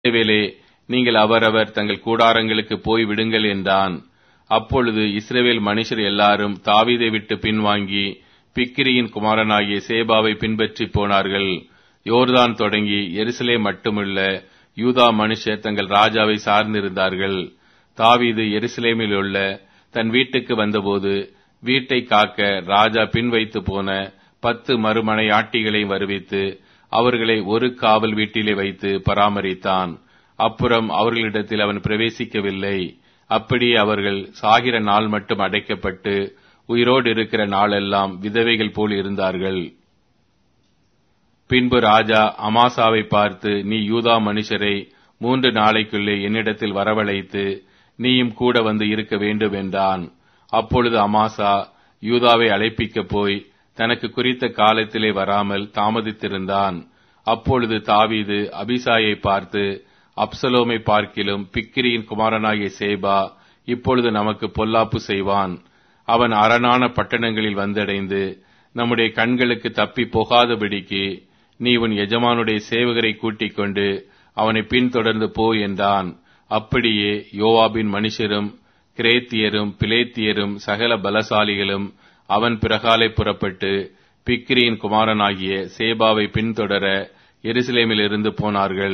இஸ்ரவேலே நீங்கள் அவரவர் தங்கள் கூடாரங்களுக்கு போய் விடுங்கள் என்றான் அப்பொழுது இஸ்ரவேல் மனுஷர் எல்லாரும் தாவீதை விட்டு பின்வாங்கி பிக்கிரியின் குமாரனாகிய சேபாவை பின்பற்றி போனார்கள் யோர்தான் தொடங்கி எருசலேம் மட்டுமல்ல யூதா மனுஷர் தங்கள் ராஜாவை சார்ந்திருந்தார்கள் தாவீது எருசலேமில் உள்ள தன் வீட்டுக்கு வந்தபோது வீட்டை காக்க ராஜா பின் வைத்து போன பத்து மறுமனை ஆட்டிகளை வருவித்து அவர்களை ஒரு காவல் வீட்டிலே வைத்து பராமரித்தான் அப்புறம் அவர்களிடத்தில் அவன் பிரவேசிக்கவில்லை அப்படியே அவர்கள் சாகிற நாள் மட்டும் அடைக்கப்பட்டு உயிரோடு இருக்கிற நாளெல்லாம் விதவைகள் போல் இருந்தார்கள் பின்பு ராஜா அமாசாவை பார்த்து நீ யூதா மனுஷரை மூன்று நாளைக்குள்ளே என்னிடத்தில் வரவழைத்து நீயும் கூட வந்து இருக்க வேண்டும் என்றான் அப்பொழுது அமாசா யூதாவை அழைப்பிக்கப் போய் தனக்கு குறித்த காலத்திலே வராமல் தாமதித்திருந்தான் அப்பொழுது தாவீது அபிசாயை பார்த்து அப்சலோமை பார்க்கிலும் பிக்கிரியின் குமாரனாகிய சேபா இப்பொழுது நமக்கு பொல்லாப்பு செய்வான் அவன் அரணான பட்டணங்களில் வந்தடைந்து நம்முடைய கண்களுக்கு தப்பி போகாதபடிக்கு நீ உன் எஜமானுடைய சேவகரை கூட்டிக் கொண்டு அவனை பின்தொடர்ந்து போ என்றான் அப்படியே யோவாபின் மனுஷரும் கிரேத்தியரும் பிலேத்தியரும் சகல பலசாலிகளும் அவன் பிறகாலை புறப்பட்டு பிக்கிரியின் குமாரனாகிய சேபாவை பின்தொடர எருசலேமிலிருந்து போனார்கள்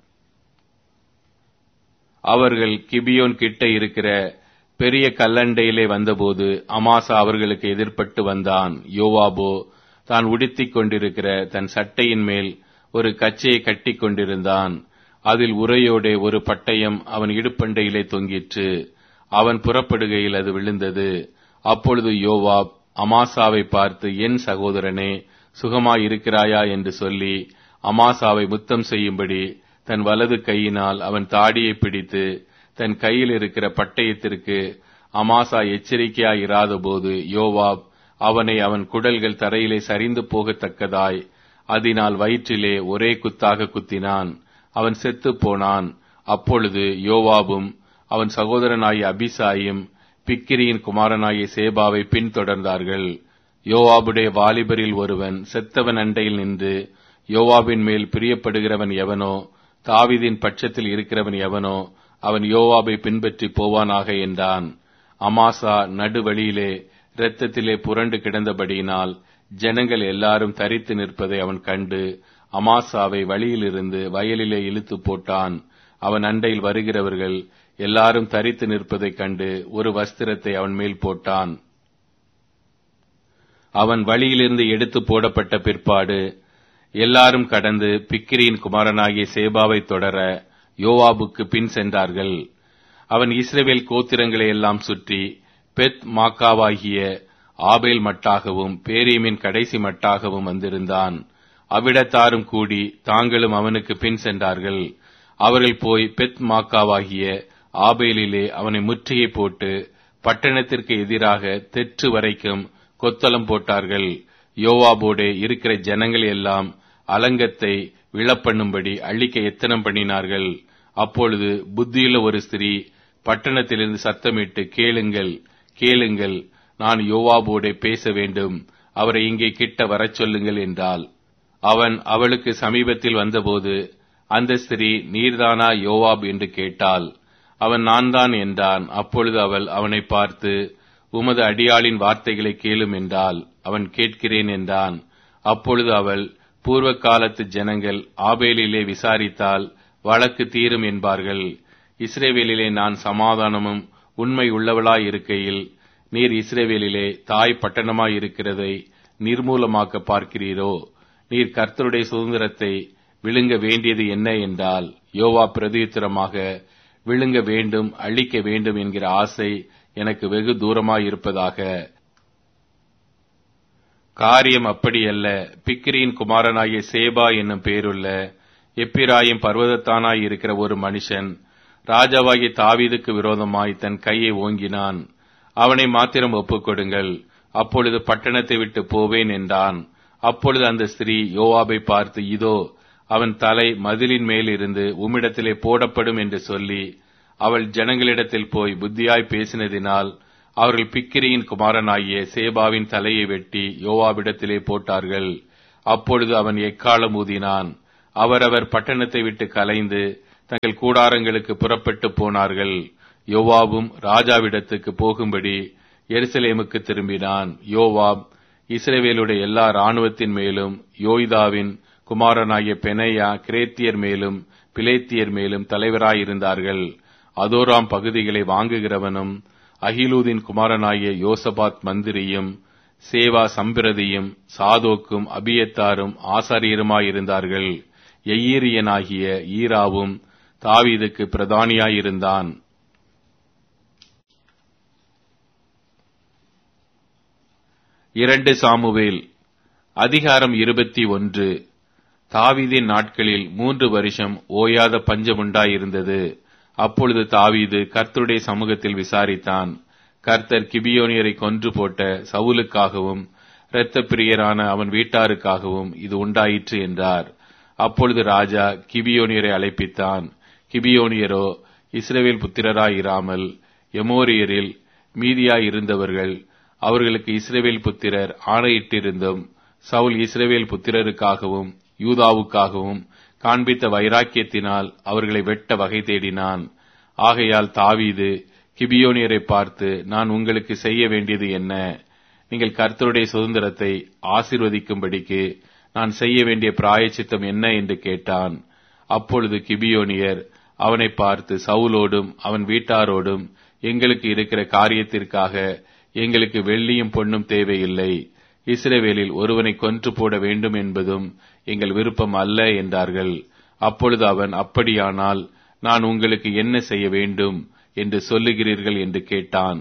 அவர்கள் கிபியோன் கிட்ட இருக்கிற பெரிய கல்லண்டையிலே வந்தபோது அமாசா அவர்களுக்கு எதிர்ப்பட்டு வந்தான் யோவாபோ தான் உடுத்திக் கொண்டிருக்கிற தன் சட்டையின் மேல் ஒரு கச்சையை கட்டி கொண்டிருந்தான் அதில் உரையோடே ஒரு பட்டயம் அவன் இடுப்பண்டையிலே தொங்கிற்று அவன் புறப்படுகையில் அது விழுந்தது அப்பொழுது யோவாப் அமாசாவை பார்த்து என் சகோதரனே சுகமாயிருக்கிறாயா என்று சொல்லி அமாசாவை முத்தம் செய்யும்படி தன் வலது கையினால் அவன் தாடியை பிடித்து தன் கையில் இருக்கிற பட்டயத்திற்கு அமாசா எச்சரிக்கையாயிராத போது யோவாப் அவனை அவன் குடல்கள் தரையிலே சரிந்து போகத்தக்கதாய் அதனால் வயிற்றிலே ஒரே குத்தாக குத்தினான் அவன் செத்து போனான் அப்பொழுது யோவாபும் அவன் சகோதரனாகிய அபிசாயும் பிக்கிரியின் குமாரனாகிய சேபாவை பின்தொடர்ந்தார்கள் யோவாபுடைய வாலிபரில் ஒருவன் செத்தவன் அண்டையில் நின்று யோவாபின் மேல் பிரியப்படுகிறவன் எவனோ தாவிதின் பட்சத்தில் இருக்கிறவன் எவனோ அவன் யோவாபை பின்பற்றி போவானாக என்றான் அமாசா நடுவழியிலே இரத்தத்திலே புரண்டு கிடந்தபடியினால் ஜனங்கள் எல்லாரும் தரித்து நிற்பதை அவன் கண்டு அமாசாவை வழியிலிருந்து வயலிலே இழுத்து போட்டான் அவன் அண்டையில் வருகிறவர்கள் எல்லாரும் தரித்து நிற்பதைக் கண்டு ஒரு வஸ்திரத்தை அவன் மேல் போட்டான் அவன் வழியிலிருந்து எடுத்து போடப்பட்ட பிற்பாடு எல்லாரும் கடந்து பிக்கிரியின் குமாரனாகிய சேபாவை தொடர யோவாபுக்கு பின் சென்றார்கள் அவன் இஸ்ரேவேல் கோத்திரங்களை எல்லாம் சுற்றி பெத் மாக்காவாகிய ஆபேல் மட்டாகவும் பேரீமின் கடைசி மட்டாகவும் வந்திருந்தான் அவ்விடத்தாரும் கூடி தாங்களும் அவனுக்கு பின் சென்றார்கள் அவர்கள் போய் பெத் மாக்காவாகிய ஆபேலிலே அவனை முற்றுகை போட்டு பட்டணத்திற்கு எதிராக தெற்று வரைக்கும் கொத்தளம் போட்டார்கள் யோவாபோடே இருக்கிற ஜனங்கள் எல்லாம் அலங்கத்தை விழப்பண்ணும்படி அழிக்க எத்தனம் பண்ணினார்கள் அப்பொழுது புத்தியுள்ள ஒரு ஸ்திரீ பட்டணத்திலிருந்து சத்தமிட்டு கேளுங்கள் கேளுங்கள் நான் யோவாபோடே பேச வேண்டும் அவரை இங்கே கிட்ட வரச் சொல்லுங்கள் என்றாள் அவன் அவளுக்கு சமீபத்தில் வந்தபோது அந்த ஸ்திரீ நீர்தானா யோவாப் என்று கேட்டாள் அவன் நான் தான் என்றான் அப்பொழுது அவள் அவனை பார்த்து உமது அடியாளின் வார்த்தைகளை கேளும் என்றால் அவன் கேட்கிறேன் என்றான் அப்பொழுது அவள் பூர்வ காலத்து ஜனங்கள் ஆபேலிலே விசாரித்தால் வழக்கு தீரும் என்பார்கள் இஸ்ரேவேலிலே நான் சமாதானமும் உண்மை உள்ளவளாய் இருக்கையில் நீர் இஸ்ரேவேலிலே தாய் பட்டணமாய் இருக்கிறதை நிர்மூலமாக்க பார்க்கிறீரோ நீர் கர்த்தருடைய சுதந்திரத்தை விழுங்க வேண்டியது என்ன என்றால் யோவா பிரதியுத்தரமாக விழுங்க வேண்டும் அழிக்க வேண்டும் என்கிற ஆசை எனக்கு வெகு தூரமாய் இருப்பதாக காரியம் அப்படியல்ல பிக்கிரியின் குமாரனாகிய சேபா என்னும் பேருள்ள எப்பிராயும் பர்வதத்தானாய் இருக்கிற ஒரு மனுஷன் ராஜாவாகிய தாவீதுக்கு விரோதமாய் தன் கையை ஓங்கினான் அவனை மாத்திரம் ஒப்புக்கொடுங்கள் அப்பொழுது பட்டணத்தை விட்டு போவேன் என்றான் அப்பொழுது அந்த ஸ்திரீ யோவாபை பார்த்து இதோ அவன் தலை மதிலின் மேலிருந்து உம்மிடத்திலே போடப்படும் என்று சொல்லி அவள் ஜனங்களிடத்தில் போய் புத்தியாய் பேசினதினால் அவர்கள் பிக்கிரியின் குமாரனாகிய சேபாவின் தலையை வெட்டி யோவாவிடத்திலே போட்டார்கள் அப்பொழுது அவன் எக்காலம் ஊதினான் அவரவர் பட்டணத்தை விட்டு கலைந்து தங்கள் கூடாரங்களுக்கு புறப்பட்டு போனார்கள் யோவாபும் ராஜாவிடத்துக்கு போகும்படி எருசலேமுக்கு திரும்பினான் யோவாப் இஸ்ரேவேலுடைய எல்லா இராணுவத்தின் மேலும் யோய்தாவின் குமாரனாகிய பெனையா கிரேத்தியர் மேலும் பிலேத்தியர் மேலும் தலைவராயிருந்தார்கள் அதோராம் பகுதிகளை வாங்குகிறவனும் அகிலூதின் குமாரனாகிய யோசபாத் மந்திரியும் சேவா சம்பிரதியும் சாதோக்கும் அபியத்தாரும் ஆசாரியருமாயிருந்தார்கள் எய்யீரியனாகிய ஈராவும் தாவீதுக்கு பிரதானியாயிருந்தான் இரண்டு சாமுவேல் அதிகாரம் இருபத்தி ஒன்று தாவீதின் நாட்களில் மூன்று வருஷம் ஓயாத பஞ்சமுண்டாயிருந்தது அப்பொழுது தாவீது கர்த்தருடைய சமூகத்தில் விசாரித்தான் கர்த்தர் கிபியோனியரை கொன்று போட்ட சவுலுக்காகவும் இரத்த பிரியரான அவன் வீட்டாருக்காகவும் இது உண்டாயிற்று என்றார் அப்பொழுது ராஜா கிபியோனியரை அழைப்பித்தான் கிபியோனியரோ இஸ்ரவேல் புத்திரராயிராமல் எமோரியரில் மீதியாயிருந்தவர்கள் அவர்களுக்கு இஸ்ரவேல் புத்திரர் ஆணையிட்டிருந்தும் சவுல் இஸ்ரவேல் புத்திரருக்காகவும் யூதாவுக்காகவும் காண்பித்த வைராக்கியத்தினால் அவர்களை வெட்ட வகை தேடினான் ஆகையால் தாவீது கிபியோனியரை பார்த்து நான் உங்களுக்கு செய்ய வேண்டியது என்ன நீங்கள் கர்த்தருடைய சுதந்திரத்தை ஆசிர்வதிக்கும்படிக்கு நான் செய்ய வேண்டிய பிராயச்சித்தம் என்ன என்று கேட்டான் அப்பொழுது கிபியோனியர் அவனை பார்த்து சவுலோடும் அவன் வீட்டாரோடும் எங்களுக்கு இருக்கிற காரியத்திற்காக எங்களுக்கு வெள்ளியும் பொன்னும் தேவையில்லை இஸ்ரேவேலில் ஒருவனை கொன்று போட வேண்டும் என்பதும் எங்கள் விருப்பம் அல்ல என்றார்கள் அப்பொழுது அவன் அப்படியானால் நான் உங்களுக்கு என்ன செய்ய வேண்டும் என்று சொல்லுகிறீர்கள் என்று கேட்டான்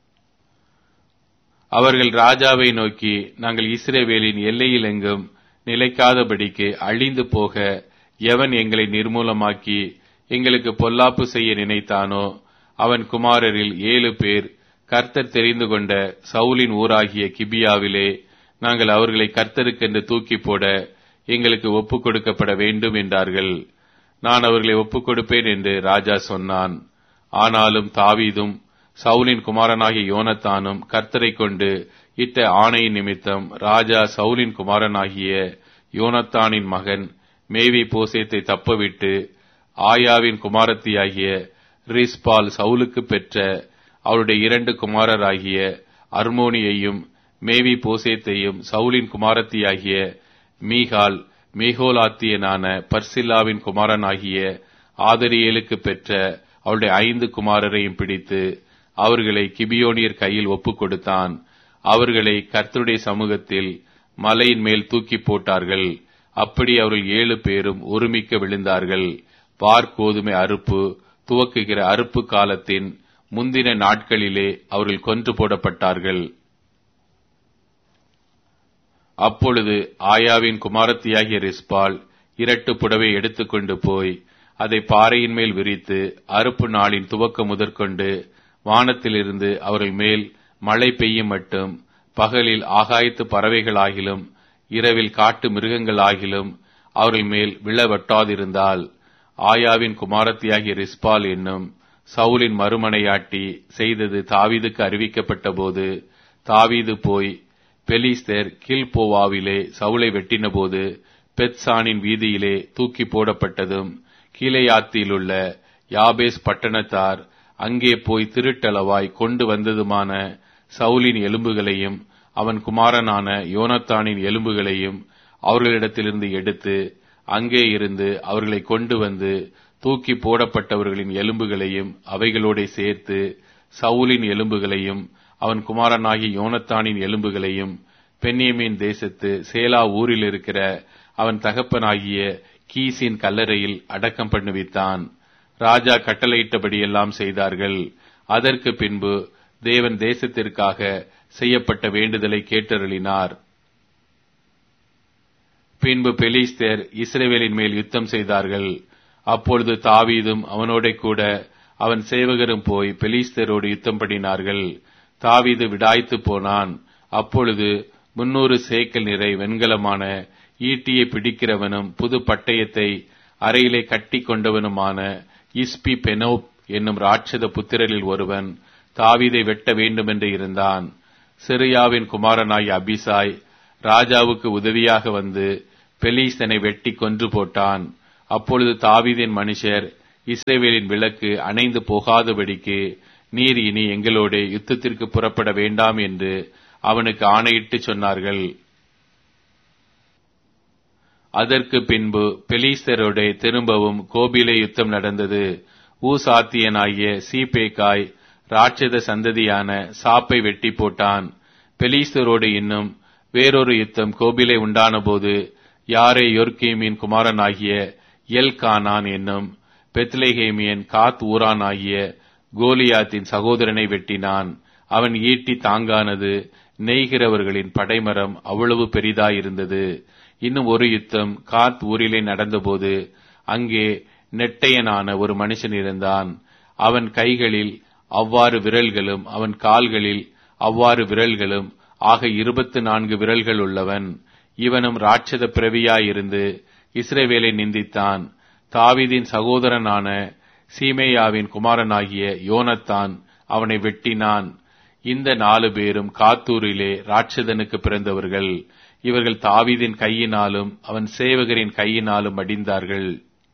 அவர்கள் ராஜாவை நோக்கி நாங்கள் இஸ்ரேவேலின் எல்லையில் எங்கும் நிலைக்காதபடிக்கு அழிந்து போக எவன் எங்களை நிர்மூலமாக்கி எங்களுக்கு பொல்லாப்பு செய்ய நினைத்தானோ அவன் குமாரரில் ஏழு பேர் கர்த்தர் தெரிந்து கொண்ட சவுலின் ஊராகிய கிபியாவிலே நாங்கள் அவர்களை கர்த்தருக்கென்று தூக்கி போட எங்களுக்கு ஒப்புக் கொடுக்கப்பட வேண்டும் என்றார்கள் நான் அவர்களை ஒப்புக் கொடுப்பேன் என்று ராஜா சொன்னான் ஆனாலும் தாவீதும் சவுலின் குமாரனாகிய யோனத்தானும் கர்த்தரை கொண்டு இட்ட ஆணையின் நிமித்தம் ராஜா சவுலின் குமாரனாகிய யோனத்தானின் மகன் மேவி போசேத்தை தப்பவிட்டு ஆயாவின் குமாரத்தியாகிய ரிஸ்பால் சவுலுக்கு பெற்ற அவருடைய இரண்டு குமாரராகிய அர்மோனியையும் மேவி போசேத்தையும் சவுலின் குமாரத்தியாகிய மீகால் மேகோலாத்தியனான பர்சில்லாவின் குமாரனாகிய ஆதரியேலுக்கு பெற்ற அவருடைய ஐந்து குமாரரையும் பிடித்து அவர்களை கிபியோனியர் கையில் ஒப்புக் கொடுத்தான் அவர்களை கர்த்தருடைய சமூகத்தில் மலையின் மேல் தூக்கி போட்டார்கள் அப்படி அவர்கள் ஏழு பேரும் ஒருமிக்க விழுந்தார்கள் கோதுமை அறுப்பு துவக்குகிற அறுப்பு காலத்தின் முந்தின நாட்களிலே அவர்கள் கொன்று போடப்பட்டார்கள் அப்பொழுது ஆயாவின் குமாரத்தியாகிய ரிஸ்பால் இரட்டு புடவை எடுத்துக்கொண்டு போய் அதை பாறையின் மேல் விரித்து அறுப்பு நாளின் துவக்கம் முதற்கொண்டு வானத்திலிருந்து அவர்கள் மேல் மழை பெய்யும் மட்டும் பகலில் ஆகாயத்து பறவைகளாகிலும் இரவில் காட்டு மிருகங்களாகிலும் அவர்கள் மேல் விழ வெட்டாதிருந்தால் ஆயாவின் குமாரத்தியாகிய ரிஸ்பால் என்னும் சவுலின் மறுமனையாட்டி செய்தது தாவீதுக்கு அறிவிக்கப்பட்ட போது தாவீது போய் பெலிஸ்தர் கில்போவாவிலே சவுளை வெட்டினபோது பெத்சானின் வீதியிலே தூக்கி போடப்பட்டதும் கீழையாத்தியிலுள்ள யாபேஸ் பட்டணத்தார் அங்கே போய் திருட்டளவாய் கொண்டு வந்ததுமான சவுலின் எலும்புகளையும் அவன் குமாரனான யோனத்தானின் எலும்புகளையும் அவர்களிடத்திலிருந்து எடுத்து அங்கே இருந்து அவர்களை கொண்டு வந்து தூக்கி போடப்பட்டவர்களின் எலும்புகளையும் அவைகளோட சேர்த்து சவுலின் எலும்புகளையும் அவன் குமாரனாகி யோனத்தானின் எலும்புகளையும் பென்னியமின் தேசத்து சேலா ஊரில் இருக்கிற அவன் தகப்பனாகிய கீசின் கல்லறையில் அடக்கம் பண்ணுவித்தான் ராஜா கட்டளையிட்டபடியெல்லாம் செய்தார்கள் அதற்கு பின்பு தேவன் தேசத்திற்காக செய்யப்பட்ட வேண்டுதலை கேட்டருளினார் பின்பு பெலிஸ்தர் இஸ்ரேவேலின் மேல் யுத்தம் செய்தார்கள் அப்பொழுது தாவீதும் அவனோட கூட அவன் சேவகரும் போய் பெலிஸ்தரோடு யுத்தம் பண்ணினார்கள் தாவீது விடாய்த்து போனான் அப்பொழுது முன்னூறு சேக்கல் நிறை வெண்கலமான ஈட்டியை பிடிக்கிறவனும் புது பட்டயத்தை அறையிலே கட்டி கொண்டவனுமான இஸ்பி பெனோப் என்னும் ராட்சத புத்திரரில் ஒருவன் தாவீதை வெட்ட வேண்டுமென்று இருந்தான் சிறியாவின் குமாரனாய் அபிசாய் ராஜாவுக்கு உதவியாக வந்து பெலீஸ்தனை வெட்டி கொன்று போட்டான் அப்பொழுது தாவீதின் மனுஷர் இஸ்ரேவேலின் விளக்கு அணைந்து போகாதபடிக்கு நீர் இனி எங்களோட யுத்தத்திற்கு புறப்பட வேண்டாம் என்று அவனுக்கு ஆணையிட்டு சொன்னார்கள் அதற்கு பின்பு பெலிஸ்தரோட திரும்பவும் கோபிலே யுத்தம் நடந்தது ஊசாத்தியனாகிய சீபேக்காய் ராட்சத சந்ததியான சாப்பை வெட்டி போட்டான் பெலிஸ்தரோடு இன்னும் வேறொரு யுத்தம் கோபிலே உண்டானபோது யாரே யொர்கீமின் குமாரனாகிய எல் கானான் என்னும் பெத்லேஹேமியன் காத் ஊரான் ஆகிய கோலியாத்தின் சகோதரனை வெட்டினான் அவன் ஈட்டி தாங்கானது நெய்கிறவர்களின் படைமரம் அவ்வளவு பெரிதாயிருந்தது இன்னும் ஒரு யுத்தம் காத் ஊரிலே நடந்தபோது அங்கே நெட்டையனான ஒரு மனுஷன் இருந்தான் அவன் கைகளில் அவ்வாறு விரல்களும் அவன் கால்களில் அவ்வாறு விரல்களும் ஆக இருபத்து நான்கு விரல்கள் உள்ளவன் இவனும் ராட்சத பிறவியாயிருந்து இஸ்ரேவேலை நிந்தித்தான் தாவிதின் சகோதரனான சீமேயாவின் குமாரனாகிய யோனத்தான் அவனை வெட்டினான் இந்த நாலு பேரும் காத்தூரிலே ராட்சதனுக்கு பிறந்தவர்கள் இவர்கள் தாவீதின் கையினாலும் அவன் சேவகரின் கையினாலும் அடிந்தார்கள்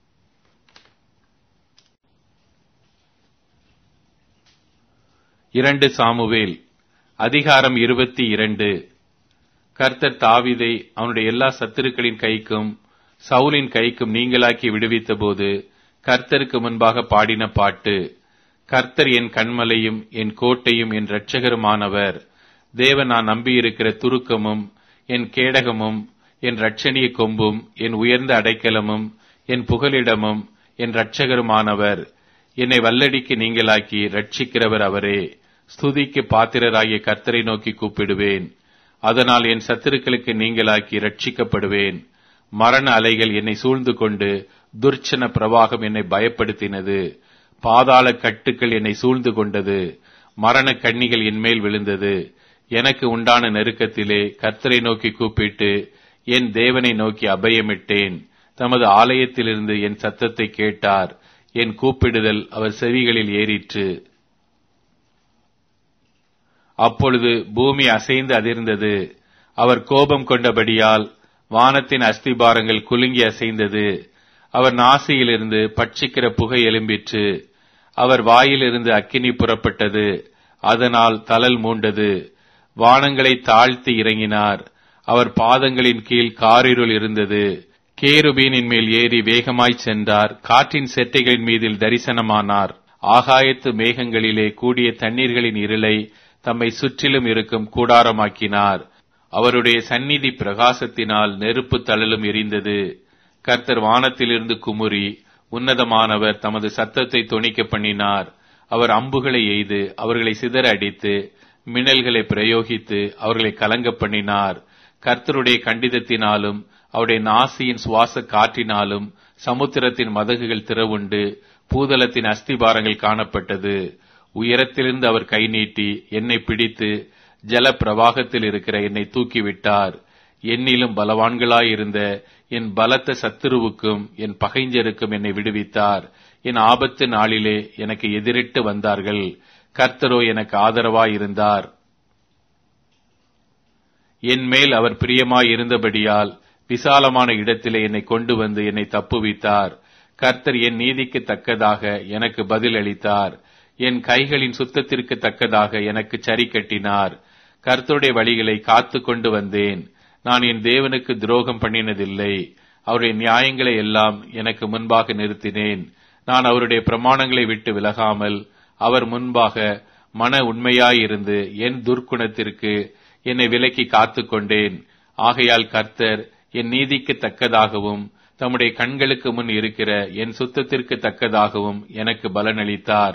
இரண்டு சாமுவேல் அதிகாரம் இருபத்தி இரண்டு கர்த்தர் தாவீதை அவனுடைய எல்லா சத்துருக்களின் கைக்கும் சவுலின் கைக்கும் நீங்களாக்கி விடுவித்த போது கர்த்தருக்கு முன்பாக பாடின பாட்டு கர்த்தர் என் கண்மலையும் என் கோட்டையும் என் இரட்சகருமானவர் தேவன் நான் நம்பியிருக்கிற துருக்கமும் என் கேடகமும் என் இரட்சணிய கொம்பும் என் உயர்ந்த அடைக்கலமும் என் புகலிடமும் என் இரட்சகருமானவர் என்னை வல்லடிக்கு நீங்களாக்கி ரட்சிக்கிறவர் அவரே ஸ்துதிக்கு பாத்திரராகிய கர்த்தரை நோக்கி கூப்பிடுவேன் அதனால் என் சத்துருக்களுக்கு நீங்களாக்கி ரட்சிக்கப்படுவேன் மரண அலைகள் என்னை சூழ்ந்து கொண்டு துர்ச்சன பிரவாகம் என்னை பயப்படுத்தினது பாதாள கட்டுக்கள் என்னை சூழ்ந்து கொண்டது மரண கண்ணிகள் என்மேல் விழுந்தது எனக்கு உண்டான நெருக்கத்திலே கர்த்தரை நோக்கி கூப்பிட்டு என் தேவனை நோக்கி அபயமிட்டேன் தமது ஆலயத்திலிருந்து என் சத்தத்தை கேட்டார் என் கூப்பிடுதல் அவர் செவிகளில் ஏறிற்று அப்பொழுது பூமி அசைந்து அதிர்ந்தது அவர் கோபம் கொண்டபடியால் வானத்தின் அஸ்திபாரங்கள் குலுங்கி அசைந்தது அவர் நாசியிலிருந்து பட்சிக்கிற புகை எழும்பிற்று அவர் வாயிலிருந்து அக்கினி புறப்பட்டது அதனால் தளல் மூண்டது வானங்களை தாழ்த்தி இறங்கினார் அவர் பாதங்களின் கீழ் காரிருள் இருந்தது கேருபீனின் மேல் ஏறி வேகமாய் சென்றார் காற்றின் செட்டைகளின் மீதில் தரிசனமானார் ஆகாயத்து மேகங்களிலே கூடிய தண்ணீர்களின் இருளை தம்மை சுற்றிலும் இருக்கும் கூடாரமாக்கினார் அவருடைய சந்நிதி பிரகாசத்தினால் நெருப்பு தழலும் எரிந்தது கர்த்தர் வானத்திலிருந்து குமுறி உன்னதமானவர் தமது சத்தத்தை தொனிக்க பண்ணினார் அவர் அம்புகளை எய்து அவர்களை சிதற அடித்து மின்னல்களை பிரயோகித்து அவர்களை கலங்க பண்ணினார் கர்த்தருடைய கண்டிதத்தினாலும் அவருடைய நாசியின் சுவாச காற்றினாலும் சமுத்திரத்தின் மதகுகள் திறவுண்டு பூதலத்தின் அஸ்திபாரங்கள் காணப்பட்டது உயரத்திலிருந்து அவர் கை நீட்டி என்னை பிடித்து ஜல பிரவாகத்தில் இருக்கிற என்னை தூக்கிவிட்டார் என்னிலும் பலவான்களாயிருந்த என் பலத்த சத்துருவுக்கும் என் பகைஞருக்கும் என்னை விடுவித்தார் என் ஆபத்து நாளிலே எனக்கு எதிரிட்டு வந்தார்கள் கர்த்தரோ எனக்கு ஆதரவாயிருந்தார் என் மேல் அவர் பிரியமாயிருந்தபடியால் விசாலமான இடத்திலே என்னை கொண்டு வந்து என்னை தப்புவித்தார் கர்த்தர் என் நீதிக்கு தக்கதாக எனக்கு பதில் அளித்தார் என் கைகளின் சுத்தத்திற்கு தக்கதாக எனக்கு சரி கட்டினார் கர்த்தருடைய வழிகளை காத்து கொண்டு வந்தேன் நான் என் தேவனுக்கு துரோகம் பண்ணினதில்லை அவருடைய நியாயங்களை எல்லாம் எனக்கு முன்பாக நிறுத்தினேன் நான் அவருடைய பிரமாணங்களை விட்டு விலகாமல் அவர் முன்பாக மன உண்மையாயிருந்து என் துர்க்குணத்திற்கு என்னை விலக்கி காத்து கொண்டேன் ஆகையால் கர்த்தர் என் நீதிக்கு தக்கதாகவும் தம்முடைய கண்களுக்கு முன் இருக்கிற என் சுத்தத்திற்கு தக்கதாகவும் எனக்கு பலனளித்தார்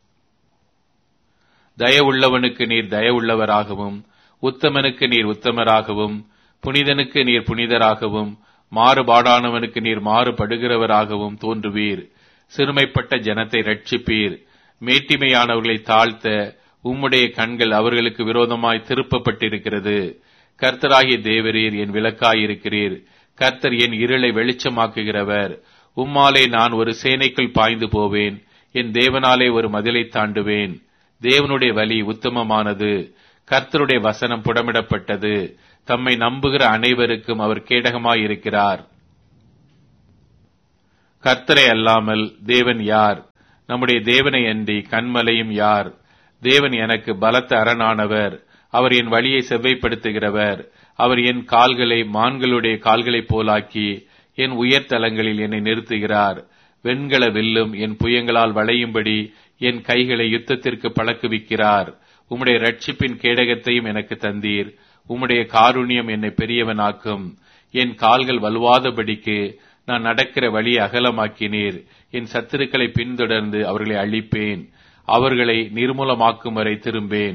தயவுள்ளவனுக்கு நீர் தயவுள்ளவராகவும் உத்தமனுக்கு நீர் உத்தமராகவும் புனிதனுக்கு நீர் புனிதராகவும் மாறுபாடானவனுக்கு நீர் மாறுபடுகிறவராகவும் தோன்றுவீர் சிறுமைப்பட்ட ஜனத்தை ரட்சிப்பீர் மேட்டிமையானவர்களை தாழ்த்த உம்முடைய கண்கள் அவர்களுக்கு விரோதமாய் திருப்பப்பட்டிருக்கிறது கர்த்தராகிய தேவரீர் என் விளக்காயிருக்கிறீர் கர்த்தர் என் இருளை வெளிச்சமாக்குகிறவர் உம்மாலே நான் ஒரு சேனைக்குள் பாய்ந்து போவேன் என் தேவனாலே ஒரு மதிலை தாண்டுவேன் தேவனுடைய வழி உத்தமமானது கர்த்தருடைய வசனம் புடமிடப்பட்டது தம்மை நம்புகிற அனைவருக்கும் அவர் கேடகமாயிருக்கிறார் கர்த்தரை அல்லாமல் தேவன் யார் நம்முடைய தேவனை அன்றி கண்மலையும் யார் தேவன் எனக்கு பலத்த அரணானவர் அவர் என் வழியை செவ்வைப்படுத்துகிறவர் அவர் என் கால்களை மான்களுடைய கால்களைப் போலாக்கி என் உயர்தலங்களில் என்னை நிறுத்துகிறார் வெண்கல வில்லும் என் புயங்களால் வளையும்படி என் கைகளை யுத்தத்திற்கு பழக்குவிக்கிறார் உம்முடைய ரட்சிப்பின் கேடகத்தையும் எனக்கு தந்தீர் உம்முடைய காருண்யம் என்னை பெரியவனாக்கும் என் கால்கள் வலுவாதபடிக்கு நான் நடக்கிற வழி அகலமாக்கினீர் என் சத்துருக்களை பின்தொடர்ந்து அவர்களை அழிப்பேன் அவர்களை நிர்மூலமாக்கும் வரை திரும்பேன்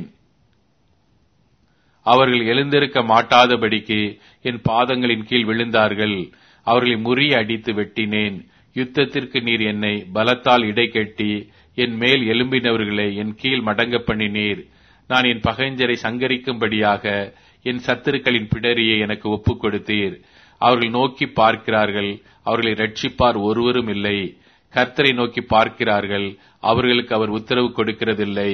அவர்கள் எழுந்திருக்க மாட்டாதபடிக்கு என் பாதங்களின் கீழ் விழுந்தார்கள் அவர்களை முறிய அடித்து வெட்டினேன் யுத்தத்திற்கு நீர் என்னை பலத்தால் இடைக்கட்டி என் மேல் எலும்பினவர்களை என் கீழ் மடங்க பண்ணினீர் நான் என் பகைஞ்சரை சங்கரிக்கும்படியாக என் சத்துருக்களின் பிடரியை எனக்கு ஒப்புக் கொடுத்தீர் அவர்கள் நோக்கி பார்க்கிறார்கள் அவர்களை ரட்சிப்பார் ஒருவரும் இல்லை கர்த்தரை நோக்கி பார்க்கிறார்கள் அவர்களுக்கு அவர் உத்தரவு கொடுக்கிறதில்லை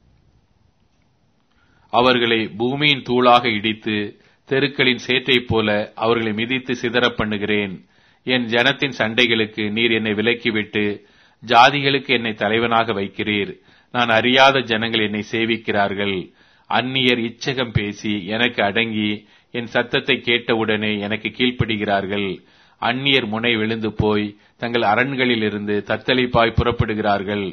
அவர்களை பூமியின் தூளாக இடித்து தெருக்களின் சேற்றைப் போல அவர்களை மிதித்து சிதறப் பண்ணுகிறேன் என் ஜனத்தின் சண்டைகளுக்கு நீர் என்னை விலக்கிவிட்டு ஜாதிகளுக்கு என்னை தலைவனாக வைக்கிறீர் நான் அறியாத ஜனங்கள் என்னை சேவிக்கிறார்கள் அந்நியர் இச்சகம் பேசி எனக்கு அடங்கி என் சத்தத்தை கேட்டவுடனே எனக்கு கீழ்ப்படுகிறார்கள் அந்நியர் முனை விழுந்து போய் தங்கள் அரண்களில் இருந்து தத்தளிப்பாய் புறப்படுகிறார்கள்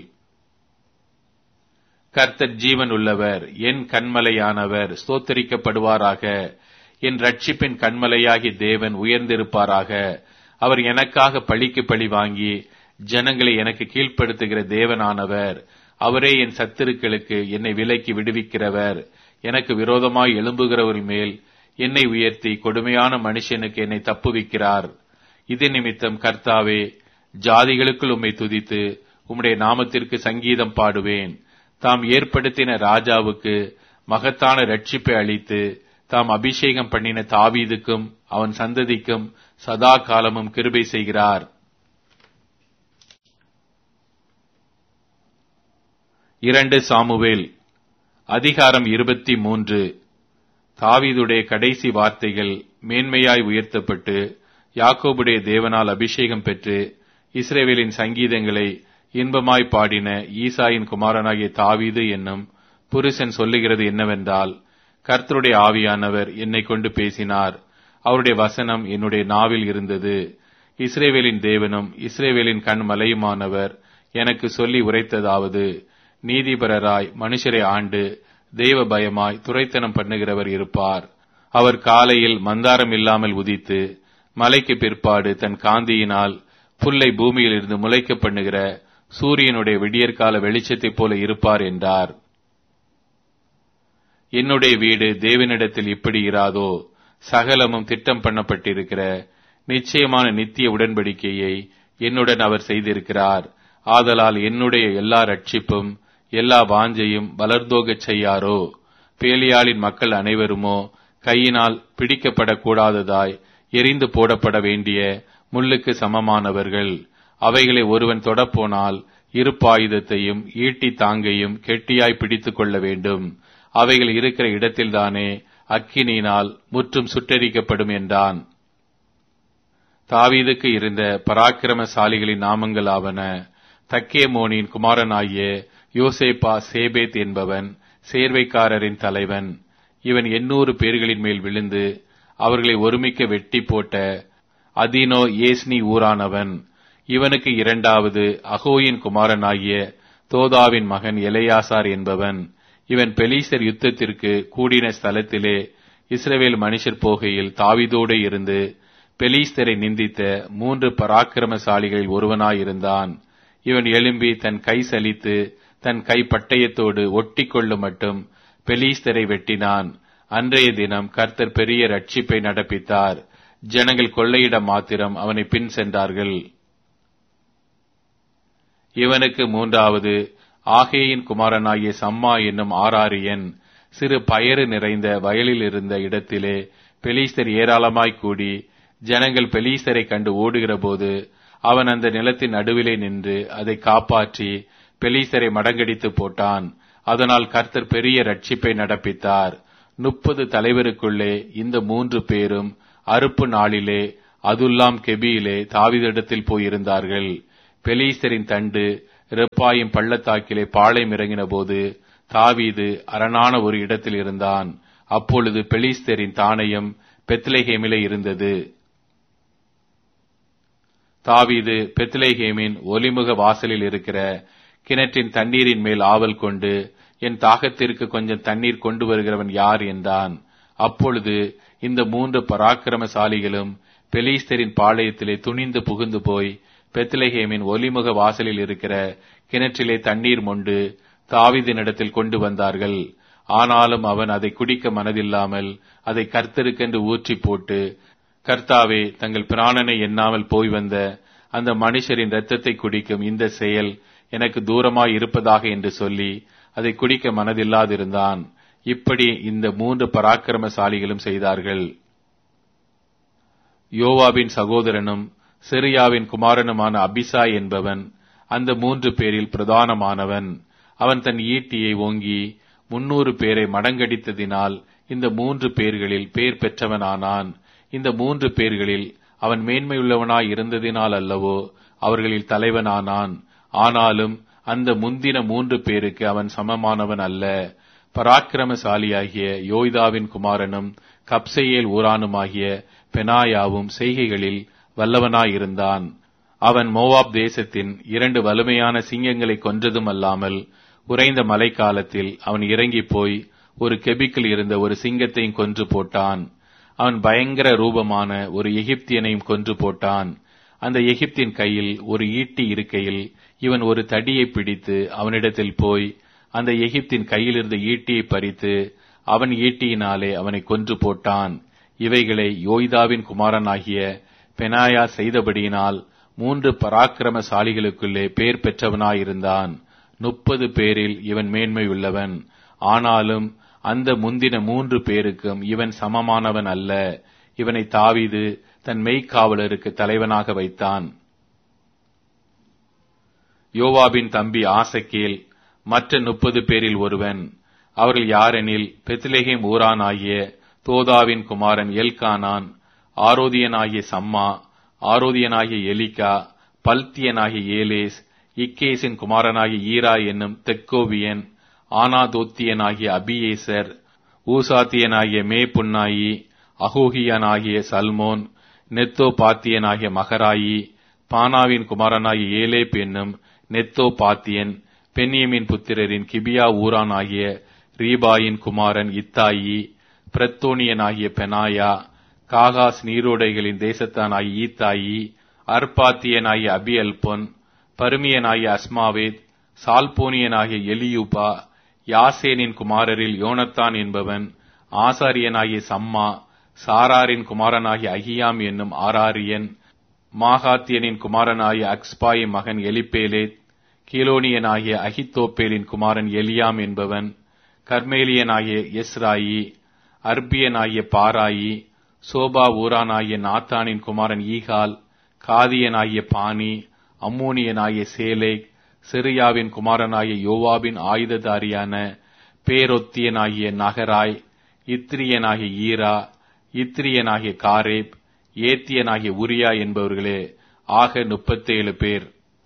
கர்த்தர் ஜீவன் உள்ளவர் என் கண்மலையானவர் ஸ்தோத்தரிக்கப்படுவாராக என் ரட்சிப்பின் கண்மலையாகி தேவன் உயர்ந்திருப்பாராக அவர் எனக்காக பழிக்கு பழி வாங்கி ஜனங்களை எனக்கு கீழ்ப்படுத்துகிற தேவனானவர் அவரே என் சத்துருக்களுக்கு என்னை விலைக்கு விடுவிக்கிறவர் எனக்கு விரோதமாய் எழும்புகிறவர் மேல் என்னை உயர்த்தி கொடுமையான மனுஷனுக்கு என்னை தப்புவிக்கிறார் இது நிமித்தம் கர்த்தாவே ஜாதிகளுக்குள் உம்மை துதித்து உம்முடைய நாமத்திற்கு சங்கீதம் பாடுவேன் தாம் ஏற்படுத்தின ராஜாவுக்கு மகத்தான ரட்சிப்பை அளித்து தாம் அபிஷேகம் பண்ணின தாவீதுக்கும் அவன் சந்ததிக்கும் சதா காலமும் கிருபை செய்கிறார் இரண்டு சாமுவேல் அதிகாரம் இருபத்தி மூன்று தாவீதுடைய கடைசி வார்த்தைகள் மேன்மையாய் உயர்த்தப்பட்டு யாக்கோபுடைய தேவனால் அபிஷேகம் பெற்று இஸ்ரேவேலின் சங்கீதங்களை இன்பமாய் பாடின ஈசாயின் குமாரனாகிய தாவீது என்னும் புருஷன் சொல்லுகிறது என்னவென்றால் கர்த்தருடைய ஆவியானவர் என்னை கொண்டு பேசினார் அவருடைய வசனம் என்னுடைய நாவில் இருந்தது இஸ்ரேவேலின் தேவனும் இஸ்ரேவேலின் கண் மலையுமானவர் எனக்கு சொல்லி உரைத்ததாவது நீதிபரராய் மனுஷரை ஆண்டு தெய்வ பயமாய் துரைத்தனம் பண்ணுகிறவர் இருப்பார் அவர் காலையில் மந்தாரம் இல்லாமல் உதித்து மலைக்கு பிற்பாடு தன் காந்தியினால் புல்லை பூமியில் இருந்து முளைக்க பண்ணுகிற சூரியனுடைய விடியற்கால வெளிச்சத்தைப் போல இருப்பார் என்றார் என்னுடைய வீடு தேவனிடத்தில் இப்படி இராதோ சகலமும் திட்டம் பண்ணப்பட்டிருக்கிற நிச்சயமான நித்திய உடன்படிக்கையை என்னுடன் அவர் செய்திருக்கிறார் ஆதலால் என்னுடைய எல்லா ரட்சிப்பும் எல்லா வாஞ்சையும் வளர்ந்தோகச் செய்யாரோ பேலியாளின் மக்கள் அனைவருமோ கையினால் பிடிக்கப்படக்கூடாததாய் எரிந்து போடப்பட வேண்டிய முள்ளுக்கு சமமானவர்கள் அவைகளை ஒருவன் தொடப்போனால் இருப்பாயுதத்தையும் ஈட்டி தாங்கையும் கெட்டியாய் பிடித்துக் கொள்ள வேண்டும் அவைகள் இருக்கிற இடத்தில்தானே அக்கினியினால் முற்றும் சுட்டரிக்கப்படும் என்றான் தாவீதுக்கு இருந்த பராக்கிரமசாலிகளின் நாமங்கள் ஆவன தக்கேமோனின் குமாரனாகிய யோசேப்பா சேபேத் என்பவன் சேர்வைக்காரரின் தலைவன் இவன் எண்ணூறு பேர்களின் மேல் விழுந்து அவர்களை ஒருமிக்க வெட்டி போட்ட அதினோ ஏஸ்னி ஊரானவன் இவனுக்கு இரண்டாவது அகோயின் குமாரனாகிய தோதாவின் மகன் எலையாசார் என்பவன் இவன் பெலீசர் யுத்தத்திற்கு கூடின ஸ்தலத்திலே இஸ்ரவேல் மனுஷர் போகையில் தாவிதோடு இருந்து பெலீஸ்தரை நிந்தித்த மூன்று பராக்கிரமசாலிகளில் ஒருவனாயிருந்தான் இவன் எழும்பி தன் கை சலித்து தன் கை பட்டயத்தோடு ஒட்டி கொள்ளும் மட்டும் பெலீஸ்தரை வெட்டினான் அன்றைய தினம் கர்த்தர் பெரிய ரட்சிப்பை நடப்பித்தார் ஜனங்கள் கொள்ளையிட மாத்திரம் அவனை பின் சென்றார்கள் இவனுக்கு மூன்றாவது ஆகேயின் குமாரனாகிய சம்மா என்னும் ஆராரியன் சிறு பயறு நிறைந்த வயலில் இருந்த இடத்திலே பெலீஸ்தர் ஏராளமாய் கூடி ஜனங்கள் பெலீஸ்தரை கண்டு ஓடுகிற போது அவன் அந்த நிலத்தின் நடுவிலே நின்று அதை காப்பாற்றி பெலீசரை மடங்கடித்து போட்டான் அதனால் கர்த்தர் பெரிய ரட்சிப்பை நடப்பித்தார் முப்பது தலைவருக்குள்ளே இந்த மூன்று பேரும் அறுப்பு நாளிலே அதுல்லாம் கெபியிலே தாவீதிடத்தில் போயிருந்தார்கள் பெலீஸ்தரின் தண்டு ரெப்பாயும் பள்ளத்தாக்கிலே பாளையம் இறங்கின போது தாவீது அரணான ஒரு இடத்தில் இருந்தான் அப்பொழுது பெலிஸ்தரின் தானயம் பெத்லேஹேமிலே இருந்தது தாவீது பெத்லேஹேமின் ஒலிமுக வாசலில் இருக்கிற கிணற்றின் தண்ணீரின் மேல் ஆவல் கொண்டு என் தாகத்திற்கு கொஞ்சம் தண்ணீர் கொண்டு வருகிறவன் யார் என்றான் அப்பொழுது இந்த மூன்று பராக்கிரமசாலிகளும் பெலிஸ்தரின் பாளையத்திலே துணிந்து புகுந்து போய் பெத்லஹேமின் ஒலிமுக வாசலில் இருக்கிற கிணற்றிலே தண்ணீர் மொண்டு தாவிதினிடத்தில் கொண்டு வந்தார்கள் ஆனாலும் அவன் அதை குடிக்க மனதில்லாமல் அதை கர்த்தருக்கென்று ஊற்றி போட்டு கர்த்தாவே தங்கள் பிராணனை எண்ணாமல் போய் வந்த அந்த மனுஷரின் இரத்தத்தை குடிக்கும் இந்த செயல் எனக்கு தூரமாய் இருப்பதாக என்று சொல்லி அதை குடிக்க மனதில்லாதிருந்தான் இப்படி இந்த மூன்று பராக்கிரமசாலிகளும் செய்தார்கள் யோவாபின் சகோதரனும் சிரியாவின் குமாரனுமான அபிசாய் என்பவன் அந்த மூன்று பேரில் பிரதானமானவன் அவன் தன் ஈட்டியை ஓங்கி முன்னூறு பேரை மடங்கடித்ததினால் இந்த மூன்று பேர்களில் பேர் பெற்றவனானான் இந்த மூன்று பேர்களில் அவன் மேன்மையுள்ளவனாய் இருந்ததினால் அல்லவோ அவர்களில் தலைவனானான் ஆனாலும் அந்த முந்தின மூன்று பேருக்கு அவன் சமமானவன் அல்ல பராக்கிரமசாலியாகிய யோய்தாவின் குமாரனும் கப்சையேல் ஊரானுமாகிய பெனாயாவும் செய்கைகளில் வல்லவனாயிருந்தான் அவன் மோவாப் தேசத்தின் இரண்டு வலிமையான சிங்கங்களை கொன்றதும் அல்லாமல் உறைந்த மழைக்காலத்தில் அவன் இறங்கி போய் ஒரு கெபிக்கில் இருந்த ஒரு சிங்கத்தையும் கொன்று போட்டான் அவன் பயங்கர ரூபமான ஒரு எகிப்தியனையும் கொன்று போட்டான் அந்த எகிப்தின் கையில் ஒரு ஈட்டி இருக்கையில் இவன் ஒரு தடியை பிடித்து அவனிடத்தில் போய் அந்த எகிப்தின் கையில் இருந்த ஈட்டியை பறித்து அவன் ஈட்டியினாலே அவனை கொன்று போட்டான் இவைகளை யோய்தாவின் குமாரனாகிய பெனாயா செய்தபடியினால் மூன்று பராக்கிரமசாலிகளுக்குள்ளே பேர் பெற்றவனாயிருந்தான் முப்பது பேரில் இவன் மேன்மை உள்ளவன் ஆனாலும் அந்த முந்தின மூன்று பேருக்கும் இவன் சமமானவன் அல்ல இவனை தாவிது தன் மெய்க்காவலருக்கு தலைவனாக வைத்தான் யோவாபின் தம்பி ஆசக்கேல் மற்ற முப்பது பேரில் ஒருவன் அவர்கள் யாரெனில் பெத்லேஹேம் ஊரானாகிய தோதாவின் குமாரன் எல்கானான் ஆரோதியனாகிய சம்மா ஆரோதியனாகிய எலிகா பல்தியனாகிய ஏலேஸ் இக்கேசின் குமாரனாகிய ஈரா என்னும் தெக்கோவியன் ஆனாதோத்தியனாகிய அபியேசர் ஊசாத்தியனாகிய மே புன்னாயி அகோகியனாகிய சல்மோன் நெத்தோ பாத்தியனாகிய மகராயி பானாவின் குமாரனாகிய ஏலேப் என்னும் நெத்தோ பாத்தியன் பென்யமின் புத்திரரின் கிபியா ஊரான் ஆகிய ரீபாயின் குமாரன் இத்தாயி பிரத்தோனியனாகிய பெனாயா காகாஸ் நீரோடைகளின் தேசத்தானாகிய ஈத்தாயி அர்பாத்தியனாகிய அபியல்பொன் பருமியனாகிய அஸ்மாவேத் சால்போனியனாகிய எலியூபா யாசேனின் குமாரரில் யோனத்தான் என்பவன் ஆசாரியனாகிய சம்மா சாராரின் குமாரனாகிய அகியாம் என்னும் ஆராரியன் மாகாத்தியனின் குமாரனாகிய அக்ஸ்பாயின் மகன் எலிப்பேலேத் கீலோனியனாகிய அகித்தோப்பேலின் குமாரன் எலியாம் என்பவன் கர்மேலியனாகிய எஸ்ராயி அர்பியனாகிய பாராயி சோபா ஊரானாகிய நாத்தானின் குமாரன் ஈகால் காதியனாகிய பானி அம்மோனியனாகிய சேலேக் சிரியாவின் குமாரனாகிய யோவாபின் ஆயுததாரியான பேரொத்தியனாகிய நகராய் இத்ரியனாகிய ஈரா இத்ரியனாகிய காரேப் ஏத்தியனாகிய உரியா என்பவர்களே ஆக முப்பத்தேழு பேர்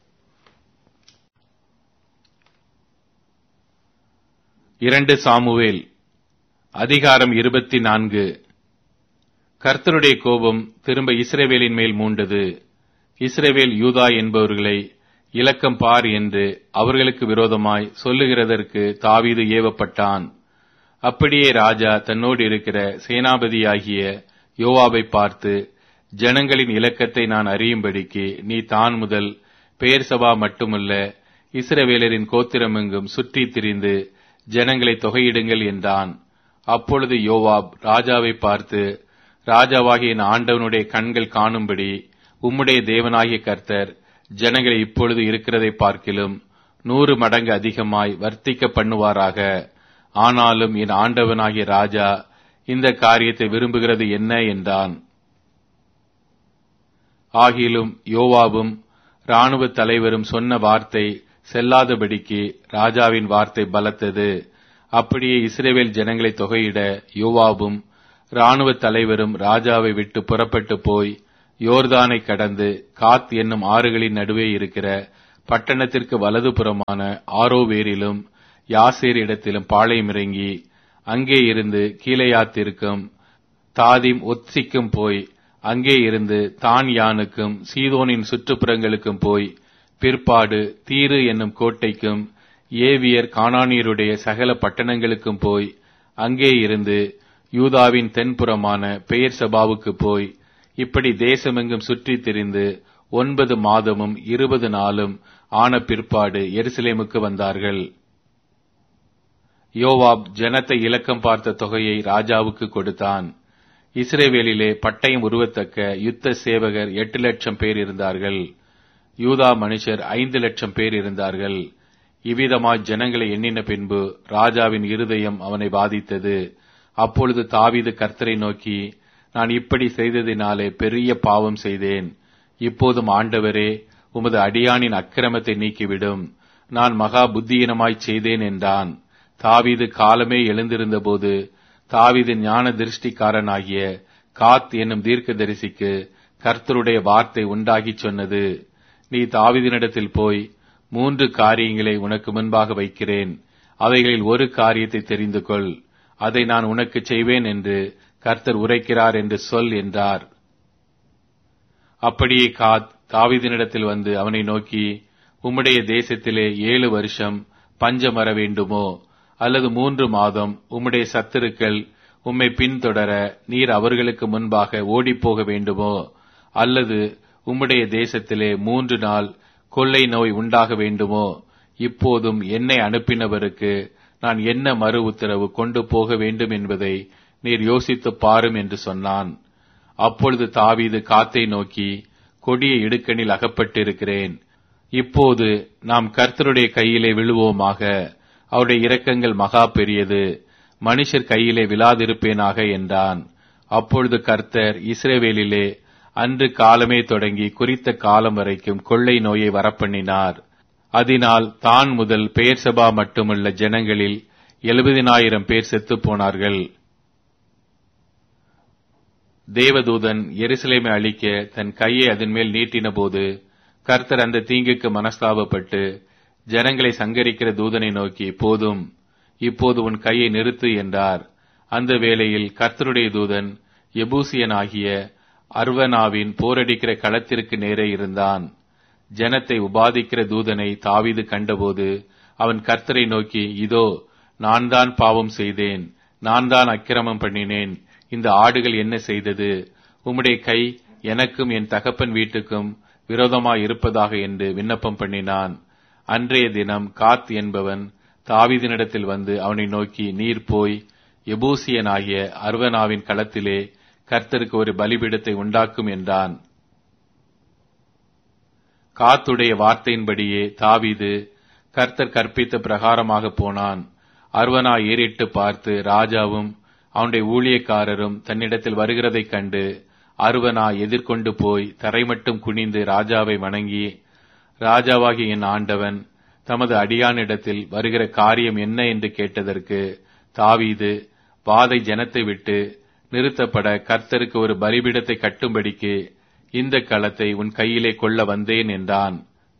இரண்டு சாமுவேல் அதிகாரம் இருபத்தி நான்கு கர்த்தருடைய கோபம் திரும்ப இஸ்ரேவேலின் மேல் மூண்டது இஸ்ரேவேல் யூதா என்பவர்களை இலக்கம் பார் என்று அவர்களுக்கு விரோதமாய் சொல்லுகிறதற்கு தாவீது ஏவப்பட்டான் அப்படியே ராஜா தன்னோடு இருக்கிற சேனாபதியாகிய யோவாவை பார்த்து ஜனங்களின் இலக்கத்தை நான் அறியும்படிக்கு நீ தான் முதல் பெயர் சபா மட்டுமல்ல இஸ்ரவேலரின் கோத்திரமெங்கும் சுற்றித் திரிந்து ஜனங்களை தொகையிடுங்கள் என்றான் அப்பொழுது யோவாப் ராஜாவை பார்த்து ராஜாவாகிய என் ஆண்டவனுடைய கண்கள் காணும்படி உம்முடைய தேவனாகிய கர்த்தர் ஜனங்களை இப்பொழுது இருக்கிறதை பார்க்கிலும் நூறு மடங்கு அதிகமாய் வர்த்திக்க பண்ணுவாராக ஆனாலும் என் ஆண்டவனாகிய ராஜா இந்த காரியத்தை விரும்புகிறது என்ன என்றான் ஆகிலும் யோவாவும் இராணுவ தலைவரும் சொன்ன வார்த்தை செல்லாதபடிக்கு ராஜாவின் வார்த்தை பலத்தது அப்படியே இஸ்ரேவேல் ஜனங்களை தொகையிட யோவாவும் இராணுவ தலைவரும் ராஜாவை விட்டு புறப்பட்டு போய் யோர்தானை கடந்து காத் என்னும் ஆறுகளின் நடுவே இருக்கிற பட்டணத்திற்கு வலதுபுறமான ஆரோவேரிலும் யாசேர் இடத்திலும் பாளையம் இறங்கி அங்கே இருந்து கீழையாத்திற்கும் தாதிம் ஒத்சிக்கும் போய் அங்கே இருந்து தான் யானுக்கும் சீதோனின் சுற்றுப்புறங்களுக்கும் போய் பிற்பாடு தீரு என்னும் கோட்டைக்கும் ஏவியர் கானானியருடைய சகல பட்டணங்களுக்கும் போய் அங்கே இருந்து யூதாவின் தென்புறமான பெயர் சபாவுக்கு போய் இப்படி தேசமெங்கும் சுற்றித் திரிந்து ஒன்பது மாதமும் இருபது நாளும் ஆன பிற்பாடு எருசலேமுக்கு வந்தார்கள் யோவாப் ஜனத்தை இலக்கம் பார்த்த தொகையை ராஜாவுக்கு கொடுத்தான் இஸ்ரேவேலிலே பட்டயம் உருவத்தக்க யுத்த சேவகர் எட்டு லட்சம் பேர் இருந்தார்கள் யூதா மனுஷர் ஐந்து லட்சம் பேர் இருந்தார்கள் இவ்விதமாய் ஜனங்களை எண்ணின பின்பு ராஜாவின் இருதயம் அவனை பாதித்தது அப்பொழுது தாவீது கர்த்தரை நோக்கி நான் இப்படி செய்ததினாலே பெரிய பாவம் செய்தேன் இப்போதும் ஆண்டவரே உமது அடியானின் அக்கிரமத்தை நீக்கிவிடும் நான் மகா புத்தியீனமாய் செய்தேன் என்றான் தாவீது காலமே எழுந்திருந்தபோது தாவீது ஞான திருஷ்டிக்காரனாகிய காத் என்னும் தீர்க்கதரிசிக்கு கர்த்தருடைய வார்த்தை உண்டாகிச் சொன்னது நீ தாவீதினிடத்தில் போய் மூன்று காரியங்களை உனக்கு முன்பாக வைக்கிறேன் அவைகளில் ஒரு காரியத்தை தெரிந்து கொள் அதை நான் உனக்கு செய்வேன் என்று கர்த்தர் உரைக்கிறார் என்று சொல் என்றார் அப்படியே காத் தாவீதினிடத்தில் வந்து அவனை நோக்கி உம்முடைய தேசத்திலே ஏழு வருஷம் பஞ்சம் வர வேண்டுமோ அல்லது மூன்று மாதம் உம்முடைய சத்துருக்கள் உம்மை பின்தொடர நீர் அவர்களுக்கு முன்பாக ஓடிப்போக வேண்டுமோ அல்லது உம்முடைய தேசத்திலே மூன்று நாள் கொள்ளை நோய் உண்டாக வேண்டுமோ இப்போதும் என்னை அனுப்பினவருக்கு நான் என்ன மறு உத்தரவு கொண்டு போக வேண்டும் என்பதை நீர் யோசித்துப் பாரும் என்று சொன்னான் அப்பொழுது தாவீது காத்தை நோக்கி கொடிய இடுக்கணில் அகப்பட்டிருக்கிறேன் இப்போது நாம் கர்த்தருடைய கையிலே விழுவோமாக அவருடைய இரக்கங்கள் மகா பெரியது மனுஷர் கையிலே விழாதிருப்பேனாக என்றான் அப்பொழுது கர்த்தர் இஸ்ரேவேலிலே அன்று காலமே தொடங்கி குறித்த காலம் வரைக்கும் கொள்ளை நோயை வரப்பண்ணினார் அதனால் தான் முதல் பெயர்சபா மட்டுமல்ல ஜனங்களில் எழுபதினாயிரம் பேர் செத்துப் போனார்கள் தேவதூதன் எருசலேமை அழிக்க தன் கையை அதன் மேல் நீட்டின போது கர்த்தர் அந்த தீங்குக்கு மனஸ்தாபப்பட்டு ஜனங்களை சங்கரிக்கிற தூதனை நோக்கி போதும் இப்போது உன் கையை நிறுத்து என்றார் அந்த வேளையில் கர்த்தருடைய தூதன் எபூசியனாகிய அர்வனாவின் போரடிக்கிற களத்திற்கு நேரே இருந்தான் ஜனத்தை உபாதிக்கிற தூதனை தாவீது கண்டபோது அவன் கர்த்தரை நோக்கி இதோ நான் தான் பாவம் செய்தேன் நான் தான் அக்கிரமம் பண்ணினேன் இந்த ஆடுகள் என்ன செய்தது உம்முடைய கை எனக்கும் என் தகப்பன் வீட்டுக்கும் விரோதமாய் இருப்பதாக என்று விண்ணப்பம் பண்ணினான் அன்றைய தினம் காத் என்பவன் தாவீதினிடத்தில் வந்து அவனை நோக்கி நீர் போய் எபூசியனாகிய அர்வனாவின் களத்திலே கர்த்தருக்கு ஒரு பலிபீடத்தை உண்டாக்கும் என்றான் காத்துடைய வார்த்தையின்படியே தாவீது கர்த்தர் கற்பித்த பிரகாரமாக போனான் அர்வனா ஏறிட்டு பார்த்து ராஜாவும் அவனுடைய ஊழியக்காரரும் தன்னிடத்தில் வருகிறதைக் கண்டு அருவனா எதிர்கொண்டு போய் தரைமட்டும் குனிந்து ராஜாவை வணங்கி ராஜாவாகிய என் ஆண்டவன் தமது அடியானிடத்தில் வருகிற காரியம் என்ன என்று கேட்டதற்கு தாவீது வாதை ஜனத்தை விட்டு நிறுத்தப்பட கர்த்தருக்கு ஒரு பலிபீடத்தை கட்டும்படிக்கு இந்த களத்தை உன் கையிலே கொள்ள வந்தேன் என்றான்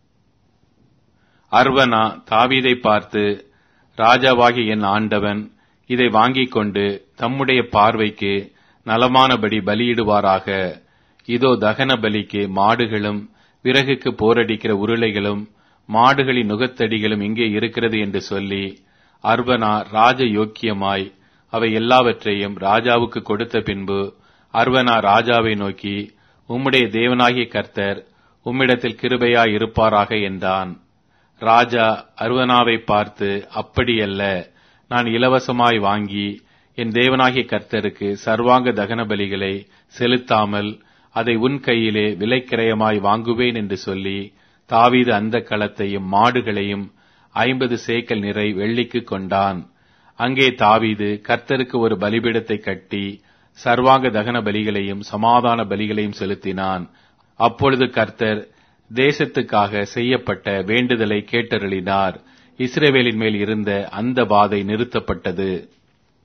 அர்வனா தாவீதை பார்த்து ராஜாவாகிய என் ஆண்டவன் இதை வாங்கிக் கொண்டு தம்முடைய பார்வைக்கு நலமானபடி பலியிடுவாராக இதோ தகன பலிக்கு மாடுகளும் விறகுக்கு போரடிக்கிற உருளைகளும் மாடுகளின் நுகத்தடிகளும் இங்கே இருக்கிறது என்று சொல்லி அர்வனா ராஜ யோக்கியமாய் அவை எல்லாவற்றையும் ராஜாவுக்கு கொடுத்த பின்பு அர்வனா ராஜாவை நோக்கி உம்முடைய தேவனாகிய கர்த்தர் உம்மிடத்தில் கிருபையாய் இருப்பாராக என்றான் ராஜா அருவனாவை பார்த்து அப்படியல்ல நான் இலவசமாய் வாங்கி என் தேவனாகிய கர்த்தருக்கு சர்வாங்க தகன பலிகளை செலுத்தாமல் அதை உன் கையிலே விலைக்கிரயமாய் வாங்குவேன் என்று சொல்லி தாவீது அந்த களத்தையும் மாடுகளையும் ஐம்பது சேக்கல் நிறை வெள்ளிக்கு கொண்டான் அங்கே தாவீது கர்த்தருக்கு ஒரு பலிபீடத்தை கட்டி சர்வாங்க தகன பலிகளையும் சமாதான பலிகளையும் செலுத்தினான் அப்பொழுது கர்த்தர் தேசத்துக்காக செய்யப்பட்ட வேண்டுதலை கேட்டருளினார் இஸ்ரேவேலின் மேல் இருந்த அந்த வாதை நிறுத்தப்பட்டது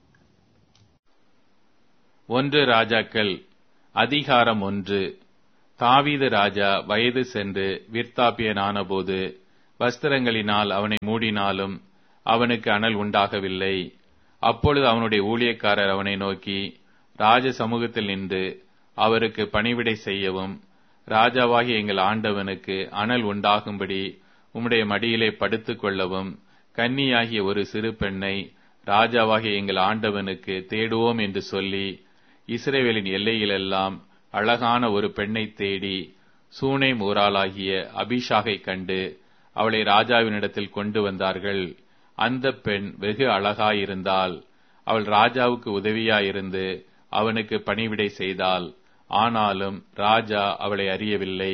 ஒன்று ராஜாக்கள் அதிகாரம் ஒன்று தாவீது ராஜா வயது சென்று விற்தாப்பியனானபோது வஸ்திரங்களினால் அவனை மூடினாலும் அவனுக்கு அனல் உண்டாகவில்லை அப்பொழுது அவனுடைய ஊழியக்காரர் அவனை நோக்கி ராஜ சமூகத்தில் நின்று அவருக்கு பணிவிடை செய்யவும் ராஜாவாகி எங்கள் ஆண்டவனுக்கு அனல் உண்டாகும்படி உம்முடைய மடியிலே படுத்துக் கொள்ளவும் கன்னியாகிய ஒரு சிறு பெண்ணை ராஜாவாகிய எங்கள் ஆண்டவனுக்கு தேடுவோம் என்று சொல்லி இஸ்ரேவேலின் எல்லையிலெல்லாம் அழகான ஒரு பெண்ணை தேடி சூனை ஊராளாகிய அபிஷாகை கண்டு அவளை ராஜாவினிடத்தில் கொண்டு வந்தார்கள் அந்த பெண் வெகு அழகாயிருந்தாள் அவள் ராஜாவுக்கு உதவியாயிருந்து அவனுக்கு பணிவிடை செய்தாள் ஆனாலும் ராஜா அவளை அறியவில்லை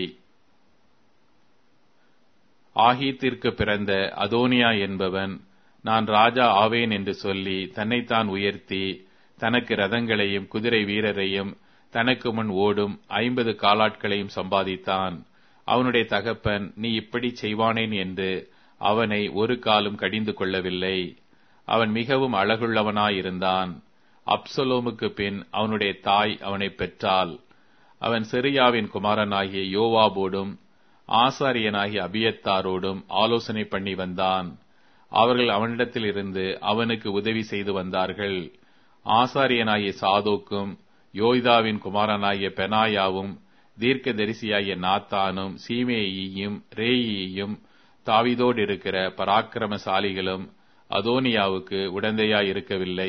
ஆகீத்திற்கு பிறந்த அதோனியா என்பவன் நான் ராஜா ஆவேன் என்று சொல்லி தன்னைத்தான் உயர்த்தி தனக்கு ரதங்களையும் குதிரை வீரரையும் தனக்கு முன் ஓடும் ஐம்பது காலாட்களையும் சம்பாதித்தான் அவனுடைய தகப்பன் நீ இப்படி செய்வானேன் என்று அவனை ஒரு காலும் கடிந்து கொள்ளவில்லை அவன் மிகவும் அழகுள்ளவனாயிருந்தான் அப்சலோமுக்கு பின் அவனுடைய தாய் அவனை பெற்றாள் அவன் செரியாவின் குமாரனாகிய யோவாபோடும் ஆசாரியனாகிய அபியத்தாரோடும் ஆலோசனை பண்ணி வந்தான் அவர்கள் அவனிடத்தில் இருந்து அவனுக்கு உதவி செய்து வந்தார்கள் ஆசாரியனாகிய சாதோக்கும் யோய்தாவின் குமாரனாகிய பெனாயாவும் தீர்க்க தரிசியாகிய நாத்தானும் சீமேயியும் ரேயியும் தாவிதோடு இருக்கிற பராக்கிரமசாலிகளும் அதோனியாவுக்கு உடந்தையாய் இருக்கவில்லை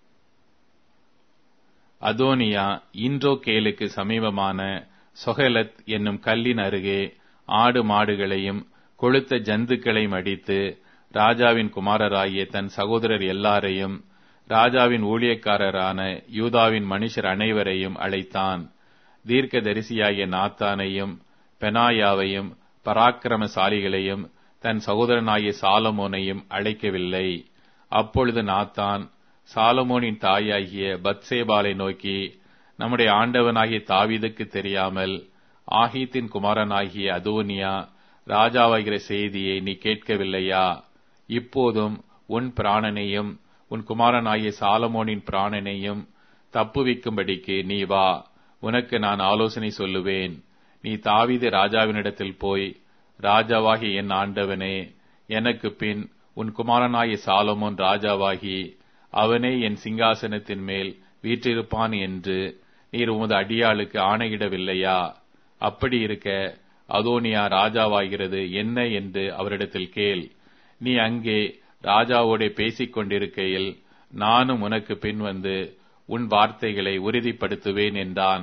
அதோனியா இன்றோ கேலுக்கு சமீபமான சொஹலத் என்னும் கல்லின் அருகே ஆடு மாடுகளையும் கொளுத்த ஜந்துக்களையும் அடித்து ராஜாவின் குமாரராகிய தன் சகோதரர் எல்லாரையும் ராஜாவின் ஊழியக்காரரான யூதாவின் மனுஷர் அனைவரையும் அழைத்தான் தீர்க்க தரிசியாகிய நாத்தானையும் பெனாயாவையும் பராக்கிரமசாலிகளையும் தன் சகோதரனாகிய சாலமோனையும் அழைக்கவில்லை அப்பொழுது நாத்தான் சாலமோனின் தாயாகிய பத்சேபாலை நோக்கி நம்முடைய ஆண்டவனாகிய தாவீதுக்கு தெரியாமல் ஆகீத்தின் குமாரனாகிய அதோனியா ராஜாவாகிற செய்தியை நீ கேட்கவில்லையா இப்போதும் உன் பிராணனையும் உன் குமாரனாகிய சாலமோனின் பிராணனையும் தப்புவிக்கும்படிக்கு நீ வா உனக்கு நான் ஆலோசனை சொல்லுவேன் நீ தாவீது ராஜாவினிடத்தில் போய் ராஜாவாகி என் ஆண்டவனே எனக்கு பின் உன் குமாரனாகிய சாலமோன் ராஜாவாகி அவனே என் சிங்காசனத்தின் மேல் வீற்றிருப்பான் என்று நீர் உமது அடியாளுக்கு ஆணையிடவில்லையா அப்படி இருக்க அதோனியா ராஜாவாகிறது என்ன என்று அவரிடத்தில் கேள் நீ அங்கே ராஜாவோட பேசிக் கொண்டிருக்கையில் நானும் உனக்கு பின் வந்து உன் வார்த்தைகளை உறுதிப்படுத்துவேன் என்றான்